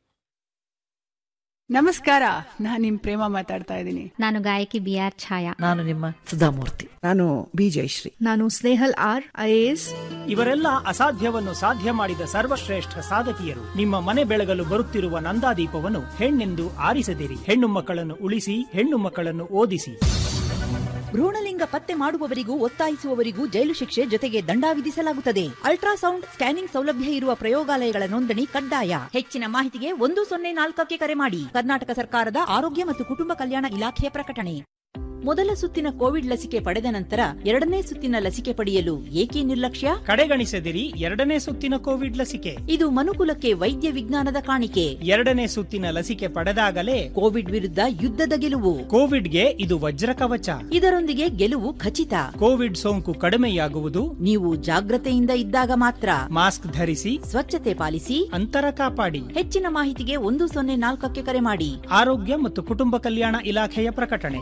ನಮಸ್ಕಾರ ನಾನು ನಿಮ್ ಪ್ರೇಮ ಮಾತಾಡ್ತಾ ಇದ್ದೀನಿ ನಾನು ಗಾಯಕಿ ಬಿ ಆರ್ ಛಾಯಾ ನಾನು ನಿಮ್ಮ ಸುಧಾಮೂರ್ತಿ ನಾನು ಬಿ ಜಯಶ್ರೀ ನಾನು ಸ್ನೇಹಲ್ ಆರ್ ಐಎಎಸ್ ಇವರೆಲ್ಲ ಅಸಾಧ್ಯವನ್ನು ಸಾಧ್ಯ ಮಾಡಿದ ಸರ್ವಶ್ರೇಷ್ಠ ಸಾಧಕಿಯರು ನಿಮ್ಮ ಮನೆ ಬೆಳಗಲು ಬರುತ್ತಿರುವ ನಂದಾದೀಪವನ್ನು ಹೆಣ್ಣೆಂದು ಆರಿಸದಿರಿ ಹೆಣ್ಣು ಮಕ್ಕಳನ್ನು ಉಳಿಸಿ ಹೆಣ್ಣು ಮಕ್ಕಳನ್ನು ಓದಿಸಿ ಭ್ರೂಣಲಿಂಗ ಪತ್ತೆ ಮಾಡುವವರಿಗೂ ಒತ್ತಾಯಿಸುವವರಿಗೂ ಜೈಲು ಶಿಕ್ಷೆ ಜೊತೆಗೆ ದಂಡ ವಿಧಿಸಲಾಗುತ್ತದೆ ಅಲ್ಟ್ರಾಸೌಂಡ್ ಸ್ಕ್ಯಾನಿಂಗ್ ಸೌಲಭ್ಯ ಇರುವ ಪ್ರಯೋಗಾಲಯಗಳ ನೋಂದಣಿ ಕಡ್ಡಾಯ ಹೆಚ್ಚಿನ ಮಾಹಿತಿಗೆ ಒಂದು ಸೊನ್ನೆ ನಾಲ್ಕಕ್ಕೆ ಕರೆ ಮಾಡಿ ಕರ್ನಾಟಕ ಸರ್ಕಾರದ ಆರೋಗ್ಯ ಮತ್ತು ಕುಟುಂಬ ಕಲ್ಯಾಣ ಇಲಾಖೆಯ ಪ್ರಕಟಣೆ ಮೊದಲ ಸುತ್ತಿನ ಕೋವಿಡ್ ಲಸಿಕೆ ಪಡೆದ ನಂತರ ಎರಡನೇ ಸುತ್ತಿನ ಲಸಿಕೆ ಪಡೆಯಲು ಏಕೆ ನಿರ್ಲಕ್ಷ್ಯ ಕಡೆಗಣಿಸದಿರಿ ಎರಡನೇ ಸುತ್ತಿನ ಕೋವಿಡ್ ಲಸಿಕೆ ಇದು ಮನುಕುಲಕ್ಕೆ ವೈದ್ಯ ವಿಜ್ಞಾನದ ಕಾಣಿಕೆ ಎರಡನೇ ಸುತ್ತಿನ ಲಸಿಕೆ ಪಡೆದಾಗಲೇ ಕೋವಿಡ್ ವಿರುದ್ಧ ಯುದ್ಧದ ಗೆಲುವು ಕೋವಿಡ್ಗೆ ಇದು ವಜ್ರ ಕವಚ ಇದರೊಂದಿಗೆ ಗೆಲುವು ಖಚಿತ ಕೋವಿಡ್ ಸೋಂಕು ಕಡಿಮೆಯಾಗುವುದು ನೀವು ಜಾಗ್ರತೆಯಿಂದ ಇದ್ದಾಗ ಮಾತ್ರ ಮಾಸ್ಕ್ ಧರಿಸಿ ಸ್ವಚ್ಛತೆ ಪಾಲಿಸಿ ಅಂತರ ಕಾಪಾಡಿ ಹೆಚ್ಚಿನ ಮಾಹಿತಿಗೆ ಒಂದು ಸೊನ್ನೆ ನಾಲ್ಕಕ್ಕೆ ಕರೆ ಮಾಡಿ ಆರೋಗ್ಯ ಮತ್ತು ಕುಟುಂಬ ಕಲ್ಯಾಣ ಇಲಾಖೆಯ ಪ್ರಕಟಣೆ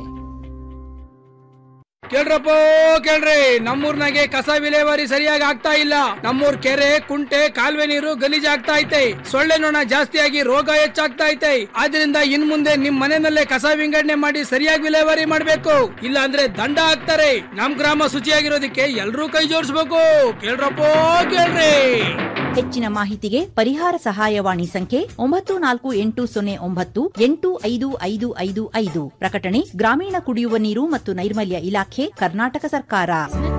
ಕೇಳ್ರಪ್ಪ ಕೇಳ್ರಿ ನಮ್ಮೂರ್ನಾಗೆ ಕಸ ವಿಲೇವಾರಿ ಸರಿಯಾಗಿ ಆಗ್ತಾ ಇಲ್ಲ ನಮ್ಮೂರ್ ಕೆರೆ ಕುಂಟೆ ಕಾಲುವೆ ನೀರು ಗಲೀಜಾಗ್ತಾ ಐತೆ ಸೊಳ್ಳೆ ನೊಣ ಜಾಸ್ತಿಯಾಗಿ ರೋಗ ಹೆಚ್ಚಾಗ್ತಾ ಐತೆ ಆದ್ರಿಂದ ಇನ್ ಮುಂದೆ ನಿಮ್ ಮನೆಯಲ್ಲೇ ಕಸ ವಿಂಗಡಣೆ ಮಾಡಿ ಸರಿಯಾಗಿ ವಿಲೇವಾರಿ ಮಾಡ್ಬೇಕು ಇಲ್ಲ ಅಂದ್ರೆ ದಂಡ ಹಾಕ್ತಾರೆ ನಮ್ ಗ್ರಾಮ ಶುಚಿಯಾಗಿರೋದಕ್ಕೆ ಎಲ್ರೂ ಕೈ ಜೋಡಿಸ್ಬೇಕು ಕೇಳ್ರಪ್ಪ ಕೇಳ್ರಿ ಹೆಚ್ಚಿನ ಮಾಹಿತಿಗೆ ಪರಿಹಾರ ಸಹಾಯವಾಣಿ ಸಂಖ್ಯೆ ಒಂಬತ್ತು ನಾಲ್ಕು ಎಂಟು ಸೊನ್ನೆ ಒಂಬತ್ತು ಎಂಟು ಐದು ಐದು ಐದು ಐದು ಪ್ರಕಟಣೆ ಗ್ರಾಮೀಣ ಕುಡಿಯುವ ನೀರು ಮತ್ತು ನೈರ್ಮಲ್ಯ ಇಲಾಖೆ ಕರ್ನಾಟಕ ಸರ್ಕಾರ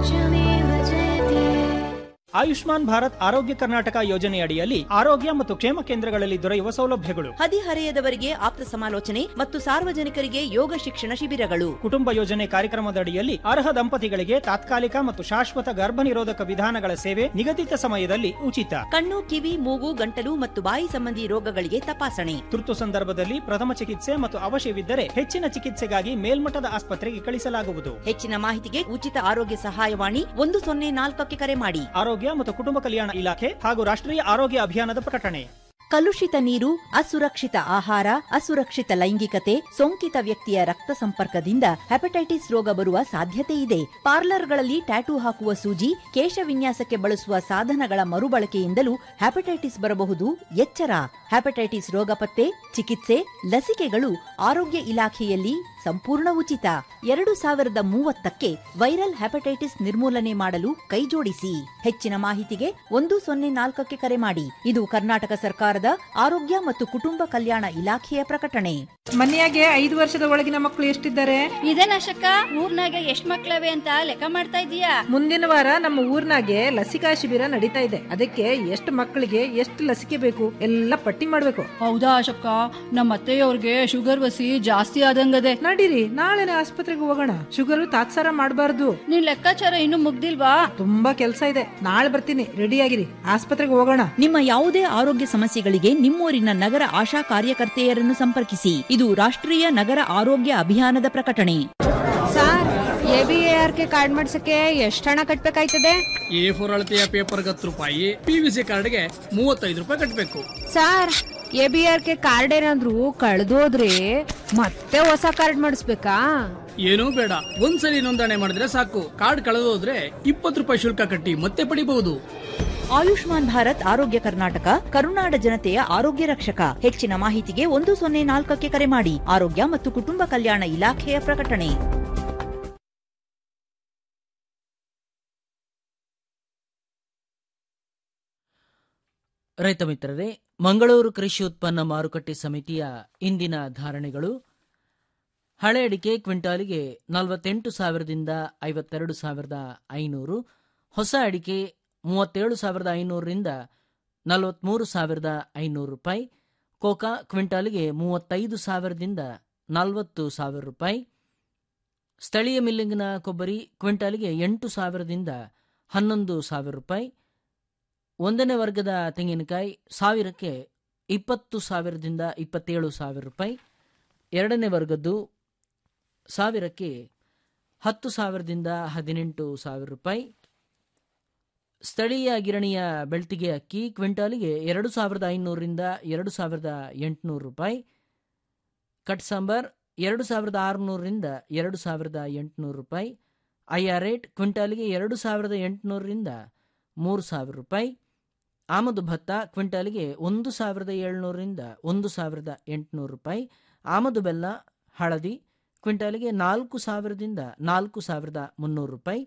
ಆಯುಷ್ಮಾನ್ ಭಾರತ್ ಆರೋಗ್ಯ ಕರ್ನಾಟಕ ಯೋಜನೆಯಡಿಯಲ್ಲಿ ಆರೋಗ್ಯ ಮತ್ತು ಕ್ಷೇಮ ಕೇಂದ್ರಗಳಲ್ಲಿ ದೊರೆಯುವ ಸೌಲಭ್ಯಗಳು ಹದಿಹರೆಯದವರಿಗೆ ಆಪ್ತ ಸಮಾಲೋಚನೆ ಮತ್ತು ಸಾರ್ವಜನಿಕರಿಗೆ ಯೋಗ ಶಿಕ್ಷಣ ಶಿಬಿರಗಳು ಕುಟುಂಬ ಯೋಜನೆ ಕಾರ್ಯಕ್ರಮದಡಿಯಲ್ಲಿ ಅರ್ಹ ದಂಪತಿಗಳಿಗೆ ತಾತ್ಕಾಲಿಕ ಮತ್ತು ಶಾಶ್ವತ ಗರ್ಭ ನಿರೋಧಕ ವಿಧಾನಗಳ ಸೇವೆ ನಿಗದಿತ ಸಮಯದಲ್ಲಿ ಉಚಿತ ಕಣ್ಣು ಕಿವಿ ಮೂಗು ಗಂಟಲು ಮತ್ತು ಬಾಯಿ ಸಂಬಂಧಿ ರೋಗಗಳಿಗೆ ತಪಾಸಣೆ ತುರ್ತು ಸಂದರ್ಭದಲ್ಲಿ ಪ್ರಥಮ ಚಿಕಿತ್ಸೆ ಮತ್ತು ಅವಶ್ಯವಿದ್ದರೆ ಹೆಚ್ಚಿನ ಚಿಕಿತ್ಸೆಗಾಗಿ ಮೇಲ್ಮಟ್ಟದ ಆಸ್ಪತ್ರೆಗೆ ಕಳಿಸಲಾಗುವುದು ಹೆಚ್ಚಿನ ಮಾಹಿತಿಗೆ ಉಚಿತ ಆರೋಗ್ಯ ಸಹಾಯವಾಣಿ ಒಂದು ಸೊನ್ನೆ ನಾಲ್ಕಕ್ಕೆ ಕರೆ ಮಾಡಿ ಆರೋಗ್ಯ ಮತ್ತು ಕುಟುಂಬ ಕಲ್ಯಾಣ ಇಲಾಖೆ ಹಾಗೂ ರಾಷ್ಟ್ರೀಯ ಆರೋಗ್ಯ ಅಭಿಯಾನದ ಪ್ರಕಟಣೆ ಕಲುಷಿತ ನೀರು ಅಸುರಕ್ಷಿತ ಆಹಾರ ಅಸುರಕ್ಷಿತ ಲೈಂಗಿಕತೆ ಸೋಂಕಿತ ವ್ಯಕ್ತಿಯ ರಕ್ತ ಸಂಪರ್ಕದಿಂದ ಹೆಪಟೈಟಿಸ್ ರೋಗ ಬರುವ ಸಾಧ್ಯತೆ ಇದೆ ಪಾರ್ಲರ್ಗಳಲ್ಲಿ ಟ್ಯಾಟೂ ಹಾಕುವ ಸೂಜಿ ಕೇಶ ವಿನ್ಯಾಸಕ್ಕೆ ಬಳಸುವ ಸಾಧನಗಳ ಮರುಬಳಕೆಯಿಂದಲೂ ಹೆಪಟೈಟಿಸ್ ಬರಬಹುದು ಎಚ್ಚರ ಹೆಪಟೈಟಿಸ್ ರೋಗ ಪತ್ತೆ ಚಿಕಿತ್ಸೆ ಲಸಿಕೆಗಳು ಆರೋಗ್ಯ ಇಲಾಖೆಯಲ್ಲಿ ಸಂಪೂರ್ಣ ಉಚಿತ ಎರಡು ಸಾವಿರದ ಮೂವತ್ತಕ್ಕೆ ವೈರಲ್ ಹೆಪಟೈಟಿಸ್ ನಿರ್ಮೂಲನೆ ಮಾಡಲು ಕೈಜೋಡಿಸಿ ಹೆಚ್ಚಿನ ಮಾಹಿತಿಗೆ ಒಂದು ಸೊನ್ನೆ ನಾಲ್ಕಕ್ಕೆ ಕರೆ ಮಾಡಿ ಇದು ಕರ್ನಾಟಕ ಸರ್ಕಾರದ ಆರೋಗ್ಯ ಮತ್ತು ಕುಟುಂಬ ಕಲ್ಯಾಣ ಇಲಾಖೆಯ ಪ್ರಕಟಣೆ ಮನೆಯಾಗೆ ಐದು ವರ್ಷದ ಒಳಗಿನ ಮಕ್ಕಳು ಎಷ್ಟಿದ್ದಾರೆ ಇದೇನಶಕ್ಕ ಊರ್ನಾಗ ಎಷ್ಟ್ ಮಕ್ಳವೆ ಅಂತ ಲೆಕ್ಕ ಮಾಡ್ತಾ ಇದೀಯಾ ಮುಂದಿನ ವಾರ ನಮ್ಮ ಊರ್ನಾಗೆ ಲಸಿಕಾ ಶಿಬಿರ ನಡೀತಾ ಇದೆ ಅದಕ್ಕೆ ಎಷ್ಟು ಮಕ್ಕಳಿಗೆ ಎಷ್ಟು ಲಸಿಕೆ ಬೇಕು ಎಲ್ಲ ಪಟ್ಟಿ ಮಾಡ್ಬೇಕು ಹೌದಾ ಅಶಕ್ಕ ನಮ್ಮ ಅತ್ತೆಯವ್ರಿಗೆ ಶುಗರ್ ವಸಿ ಜಾಸ್ತಿ ಆದಂಗದೆ ನಡೀರಿ ನಾಳೆನೆ ಆಸ್ಪತ್ರೆಗೆ ಹೋಗೋಣ ಶುಗರ್ ತಾತ್ಸಾರ ಮಾಡಬಾರ್ದು ನಿನ್ ಲೆಕ್ಕಾಚಾರ ಇನ್ನು ಮುಗ್ದಿಲ್ವಾ ತುಂಬಾ ಕೆಲಸ ಇದೆ ನಾಳೆ ಬರ್ತೀನಿ ರೆಡಿ ಆಗಿರಿ ಆಸ್ಪತ್ರೆಗೆ ಹೋಗೋಣ ನಿಮ್ಮ ಯಾವುದೇ ಆರೋಗ್ಯ ಸಮಸ್ಯೆಗಳಿಗೆ ನಿಮ್ಮೂರಿನ ನಗರ ಆಶಾ ಕಾರ್ಯಕರ್ತೆಯರನ್ನು ಸಂಪರ್ಕಿಸಿ ಇದು ರಾಷ್ಟ್ರೀಯ ನಗರ ಆರೋಗ್ಯ ಅಭಿಯಾನದ ಪ್ರಕಟಣೆ sir A B A R K card ಮಾಡ್ಸಕ್ಕೆ ಎಷ್ಟು ಹಣ ಕಟ್ಬೇಕಾಯ್ತದೆ ಎ ಫೋರ್ ಅಳತೆಯ ಪೇಪರ್ಗೆ ಹತ್ತು ರೂಪಾಯಿ ಪಿ ವಿ ಸಿ ಕಾರ್ಡ್ಗೆ ಮೂವತ್ತೈದು ರೂಪಾಯಿ ಕಟ್ಟಬೇಕು sir A B R K card ಏನಾದ್ರು ಕಳ್ದೋದ್ರೆ ಮತ್ತೆ ಹೊಸ ಕಾರ್ಡ್ ಮಾಡಿಸ್ಬೇಕಾ ಏನೂ ಬೇಡ ಒಂದ್ಸಲಿ ನೋಂದಣಿ ಮಾಡಿದ್ರೆ ಸಾಕು ಕಾರ್ಡ್ ಕಳೆದೋದ್ರೆ ಇಪ್ಪತ್ತು ರೂಪಾಯಿ ಶುಲ್ಕ ಕಟ್ಟಿ ಮತ್ತೆ ಪಡಿಬಹುದು ಆಯುಷ್ಮಾನ್ ಭಾರತ್ ಆರೋಗ್ಯ ಕರ್ನಾಟಕ ಕರುನಾಡ ಜನತೆಯ ಆರೋಗ್ಯ ರಕ್ಷಕ ಹೆಚ್ಚಿನ ಮಾಹಿತಿಗೆ ಒಂದು ಸೊನ್ನೆ ನಾಲ್ಕಕ್ಕೆ ಕರೆ ಮಾಡಿ ಆರೋಗ್ಯ ಮತ್ತು ಕುಟುಂಬ ಕಲ್ಯಾಣ ಇಲಾಖೆಯ ಪ್ರಕಟಣೆ ರೈತ ಮಿತ್ರರೇ ಮಂಗಳೂರು ಕೃಷಿ ಉತ್ಪನ್ನ ಮಾರುಕಟ್ಟೆ ಸಮಿತಿಯ ಇಂದಿನ ಧಾರಣೆಗಳು ಹಳೆ ಅಡಿಕೆ ಕ್ವಿಂಟಾಲಿಗೆ ನಲವತ್ತೆಂಟು ಸಾವಿರದಿಂದ ಐವತ್ತೆರಡು ಸಾವಿರದ ಐನೂರು ಹೊಸ ಅಡಿಕೆ ಮೂವತ್ತೇಳು ಸಾವಿರದ ಐನೂರರಿಂದ ನಲವತ್ಮೂರು ಸಾವಿರದ ಐನೂರು ರೂಪಾಯಿ ಕೋಕಾ ಕ್ವಿಂಟಾಲಿಗೆ ಮೂವತ್ತೈದು ಸಾವಿರದಿಂದ ನಲವತ್ತು ಸಾವಿರ ರೂಪಾಯಿ ಸ್ಥಳೀಯ ಮಿಲ್ಲಿಂಗಿನ ಕೊಬ್ಬರಿ ಕ್ವಿಂಟಾಲಿಗೆ ಎಂಟು ಸಾವಿರದಿಂದ ಹನ್ನೊಂದು ಸಾವಿರ ರೂಪಾಯಿ ಒಂದನೇ ವರ್ಗದ ತೆಂಗಿನಕಾಯಿ ಸಾವಿರಕ್ಕೆ ಇಪ್ಪತ್ತು ಸಾವಿರದಿಂದ ಇಪ್ಪತ್ತೇಳು ಸಾವಿರ ರೂಪಾಯಿ ಎರಡನೇ ವರ್ಗದ್ದು ಸಾವಿರಕ್ಕೆ ಹತ್ತು ಸಾವಿರದಿಂದ ಹದಿನೆಂಟು ಸಾವಿರ ರೂಪಾಯಿ ಸ್ಥಳೀಯ ಗಿರಣಿಯ ಬೆಳ್ತಿಗೆ ಅಕ್ಕಿ ಕ್ವಿಂಟಾಲಿಗೆ ಎರಡು ಸಾವಿರದ ಐನೂರರಿಂದ ಎರಡು ಸಾವಿರದ ಎಂಟುನೂರು ರೂಪಾಯಿ ಕಟ್ ಸಾಂಬಾರ್ ಎರಡು ಸಾವಿರದ ಆರುನೂರರಿಂದ ಎರಡು ಸಾವಿರದ ಎಂಟುನೂರು ರೂಪಾಯಿ ಐಆರ್ ರೇಟ್ ಕ್ವಿಂಟಾಲಿಗೆ ಎರಡು ಸಾವಿರದ ಎಂಟುನೂರರಿಂದ ಮೂರು ಸಾವಿರ ರೂಪಾಯಿ ಆಮದು ಭತ್ತ ಕ್ವಿಂಟಾಲಿಗೆ ಒಂದು ಸಾವಿರದ ಏಳ್ನೂರರಿಂದ ಒಂದು ಸಾವಿರದ ಎಂಟುನೂರು ರೂಪಾಯಿ ಆಮದು ಬೆಲ್ಲ ಹಳದಿ ಕ್ವಿಂಟಾಲಿಗೆ ನಾಲ್ಕು ಸಾವಿರದಿಂದ ನಾಲ್ಕು ಸಾವಿರದ ಮುನ್ನೂರು ರೂಪಾಯಿ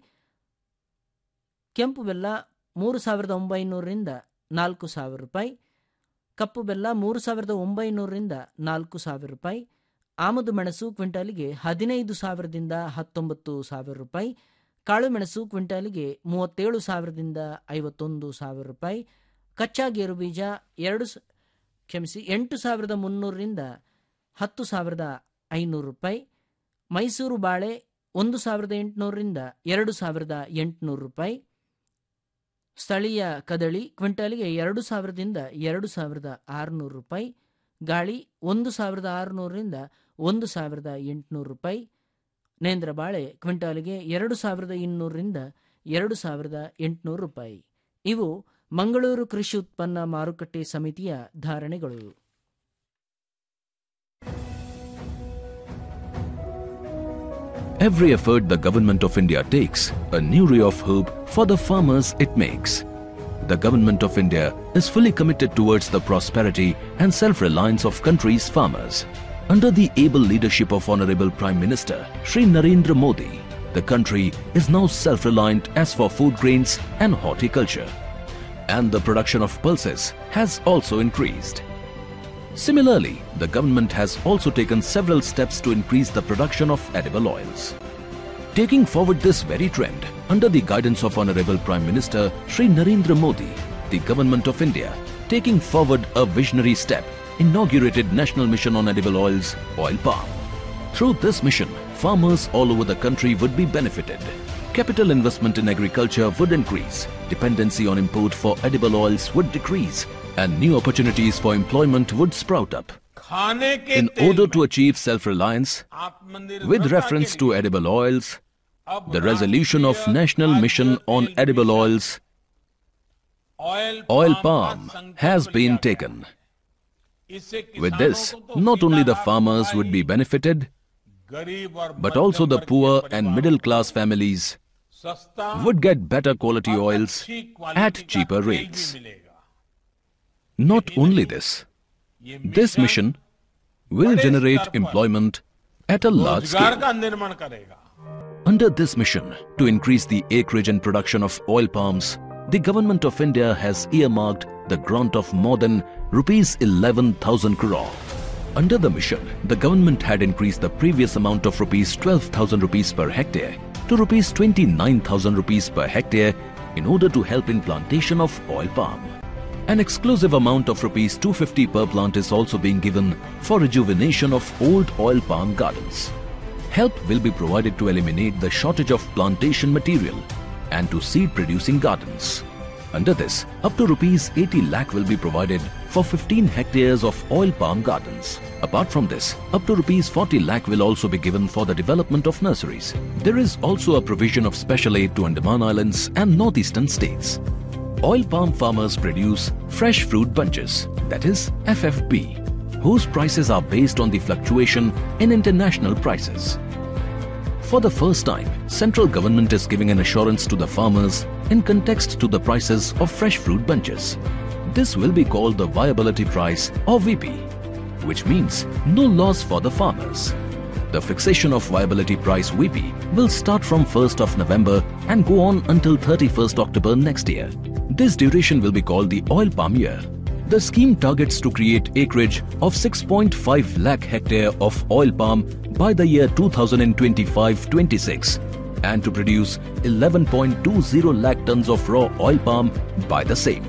ಕೆಂಪು ಬೆಲ್ಲ ಮೂರು ಸಾವಿರದ ಒಂಬೈನೂರರಿಂದ ನಾಲ್ಕು ಸಾವಿರ ರೂಪಾಯಿ ಕಪ್ಪು ಬೆಲ್ಲ ಮೂರು ಸಾವಿರದ ಒಂಬೈನೂರರಿಂದ ನಾಲ್ಕು ಸಾವಿರ ರೂಪಾಯಿ ಆಮದು ಮೆಣಸು ಕ್ವಿಂಟಾಲಿಗೆ ಹದಿನೈದು ಸಾವಿರದಿಂದ ಹತ್ತೊಂಬತ್ತು ಸಾವಿರ ರೂಪಾಯಿ ಕಾಳುಮೆಣಸು ಕ್ವಿಂಟಾಲಿಗೆ ಮೂವತ್ತೇಳು ಸಾವಿರದಿಂದ ಐವತ್ತೊಂದು ಸಾವಿರ ರೂಪಾಯಿ ಕಚ್ಚಾ ಗೇರು ಬೀಜ ಎರಡು ಸ ಕ್ಷಮಿಸಿ ಎಂಟು ಸಾವಿರದ ಮುನ್ನೂರರಿಂದ ಹತ್ತು ಸಾವಿರದ ಐನೂರು ರೂಪಾಯಿ ಮೈಸೂರು ಬಾಳೆ ಒಂದು ಸಾವಿರದ ಎಂಟುನೂರರಿಂದ ಎರಡು ಸಾವಿರದ ಎಂಟುನೂರು ರೂಪಾಯಿ ಸ್ಥಳೀಯ ಕದಳಿ ಕ್ವಿಂಟಾಲಿಗೆ ಎರಡು ಸಾವಿರದಿಂದ ಎರಡು ಸಾವಿರದ ಆರುನೂರು ರೂಪಾಯಿ ಗಾಳಿ ಒಂದು ಸಾವಿರದ ಆರುನೂರರಿಂದ ಒಂದು ಸಾವಿರದ ಎಂಟುನೂರು ರೂಪಾಯಿ ನೇಂದ್ರ ಬಾಳೆ ಕ್ವಿಂಟಾಲಿಗೆ ಎರಡು ಸಾವಿರದ ಇನ್ನೂರರಿಂದ ಎರಡು ಸಾವಿರದ ಎಂಟುನೂರು ರೂಪಾಯಿ ಇವು ಮಂಗಳೂರು ಕೃಷಿ ಉತ್ಪನ್ನ ಮಾರುಕಟ್ಟೆ ಸಮಿತಿಯ ಧಾರಣೆಗಳು Every effort the Government of India takes, a new ray of hope for the farmers it makes. The Government of India is fully committed towards the prosperity and self-reliance of country's farmers. Under the able leadership of Honorable Prime Minister Shri Narendra Modi, the country is now self-reliant as for food grains and horticulture. and the production of pulses has also increased. Similarly, the government has also taken several steps to increase the production of edible oils. Taking forward this very trend, under the guidance of Honorable Prime Minister Sri Narendra Modi, the Government of India, taking forward a visionary step, inaugurated National Mission on Edible Oils, Oil Palm. Through this mission, farmers all over the country would be benefited. Capital investment in agriculture would increase, dependency on import for edible oils would decrease, and new opportunities for employment would sprout up. खाने के In तेल order to achieve self-reliance, with reference to edible oils, the resolution of National Mission on Edible Oils, oil palm, has been taken. With this, not only the farmers would be benefited, but also the poor and middle class families would get better quality oils at cheaper rates. Not only this, this mission will generate employment at a large रोजगार scale. का निर्माण करेगा Under this mission, to increase the acreage and production of oil palms, the Government of India has earmarked the grant of more than rupees 11,000 crore. Under the mission, the government had increased the previous amount of rupees 12,000 rupees per hectare to rupees 29,000 rupees per hectare in order to help in plantation of oil palm. An exclusive amount of rupees 250 per plant is also being given for rejuvenation of old oil palm gardens. Help will be provided to eliminate the shortage of plantation material and to seed producing gardens. Under this, up to rupees 80 lakh will be provided for 15 hectares of oil palm gardens. Apart from this, up to rupees 40 lakh will also be given for the development of nurseries. There is also a provision of special aid to Andaman Islands and northeastern states. Oil palm farmers produce fresh fruit bunches, that is FFB, whose prices are based on the fluctuation in international prices. For the first time, central government is giving an assurance to the farmers in context to the prices of fresh fruit bunches. This will be called the viability price or VP, which means no loss for the farmers. The fixation of viability price VP will start from 1st of November and go on until 31st October next year. This duration will be called the oil palm year. The scheme targets to create acreage of 6.5 lakh hectare of oil palm by the year 2025-26 and to produce 11.20 lakh tons of raw oil palm by the same.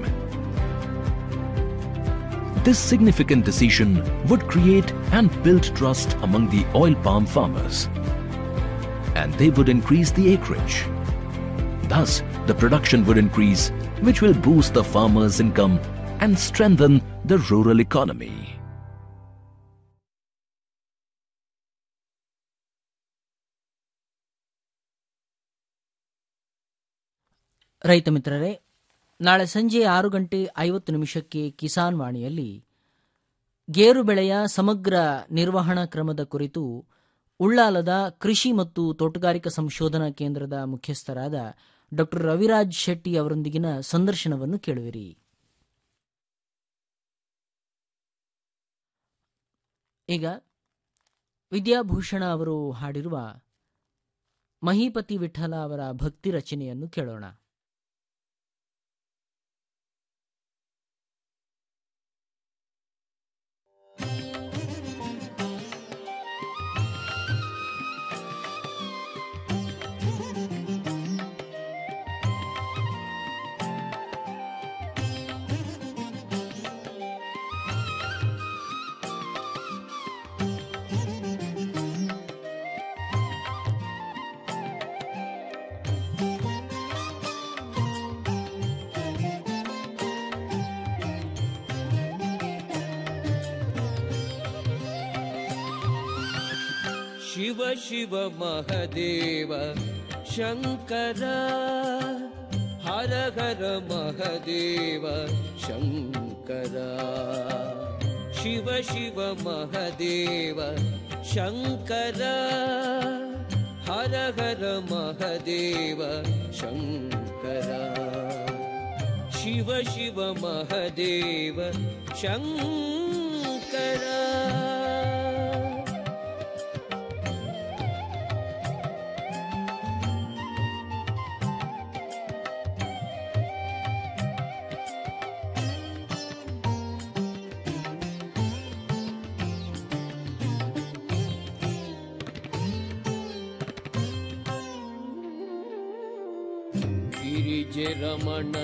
This significant decision would create and build trust among the oil palm farmers. And they would increase the acreage. Thus, the production would increase, which will boost the farmers' income and strengthen the rural economy. ರೈತ ಮಿತ್ರರೇ ನಾಳೆ ಸಂಜೆ ಆರು ಗಂಟೆ ಐವತ್ತು ನಿಮಿಷಕ್ಕೆ ಕಿಸಾನ್ ವಾಣಿಯಲ್ಲಿ ಗೇರು ಬೆಳೆಯ ಸಮಗ್ರ ನಿರ್ವಹಣಾ ಕ್ರಮದ ಕುರಿತು ಉಳ್ಳಾಲದ ಕೃಷಿ ಮತ್ತು ತೋಟಗಾರಿಕಾ ಸಂಶೋಧನಾ ಕೇಂದ್ರದ ಮುಖ್ಯಸ್ಥರಾದ ಡಾ ರವಿರಾಜ್ ಶೆಟ್ಟಿ ಅವರೊಂದಿಗಿನ ಸಂದರ್ಶನವನ್ನು ಕೇಳುವಿರಿ ಈಗ ವಿದ್ಯಾಭೂಷಣ ಅವರು ಹಾಡಿರುವ ಮಹೀಪತಿ ವಿಠಲ ಅವರ ಭಕ್ತಿ ರಚನೆಯನ್ನು ಕೇಳೋಣ ಶಿವ ಶಿವ ಮಹದೇವ ಶಂಕರ ಹರ ಹರ ಮಹದೇವ ಶಂಕರ ಶಿವ ಶಿವ ಮಹದೇವ ಶಂಕರ ಹರ ಹರ ಮಹದೇವ ಶಂಕರ ಶಿವ ಶಿವ ಮಹದೇವ ಶಂಕರ गिरिजरमण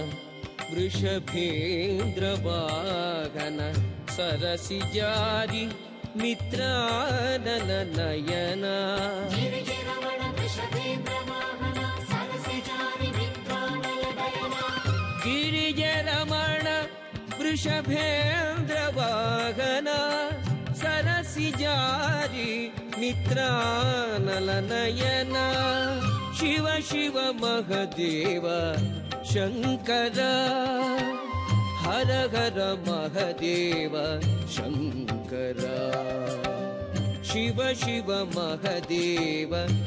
वृषभेन्द्रवाहन सरसिजारि मित्रानन नयना गिरिजरमण वृषभेन्द्रवाहन सरसिजारि मित्रानलनयन शिव शिव महदेव शङ्कर हर हर महदेव शङ्कर शिव शिव महदेव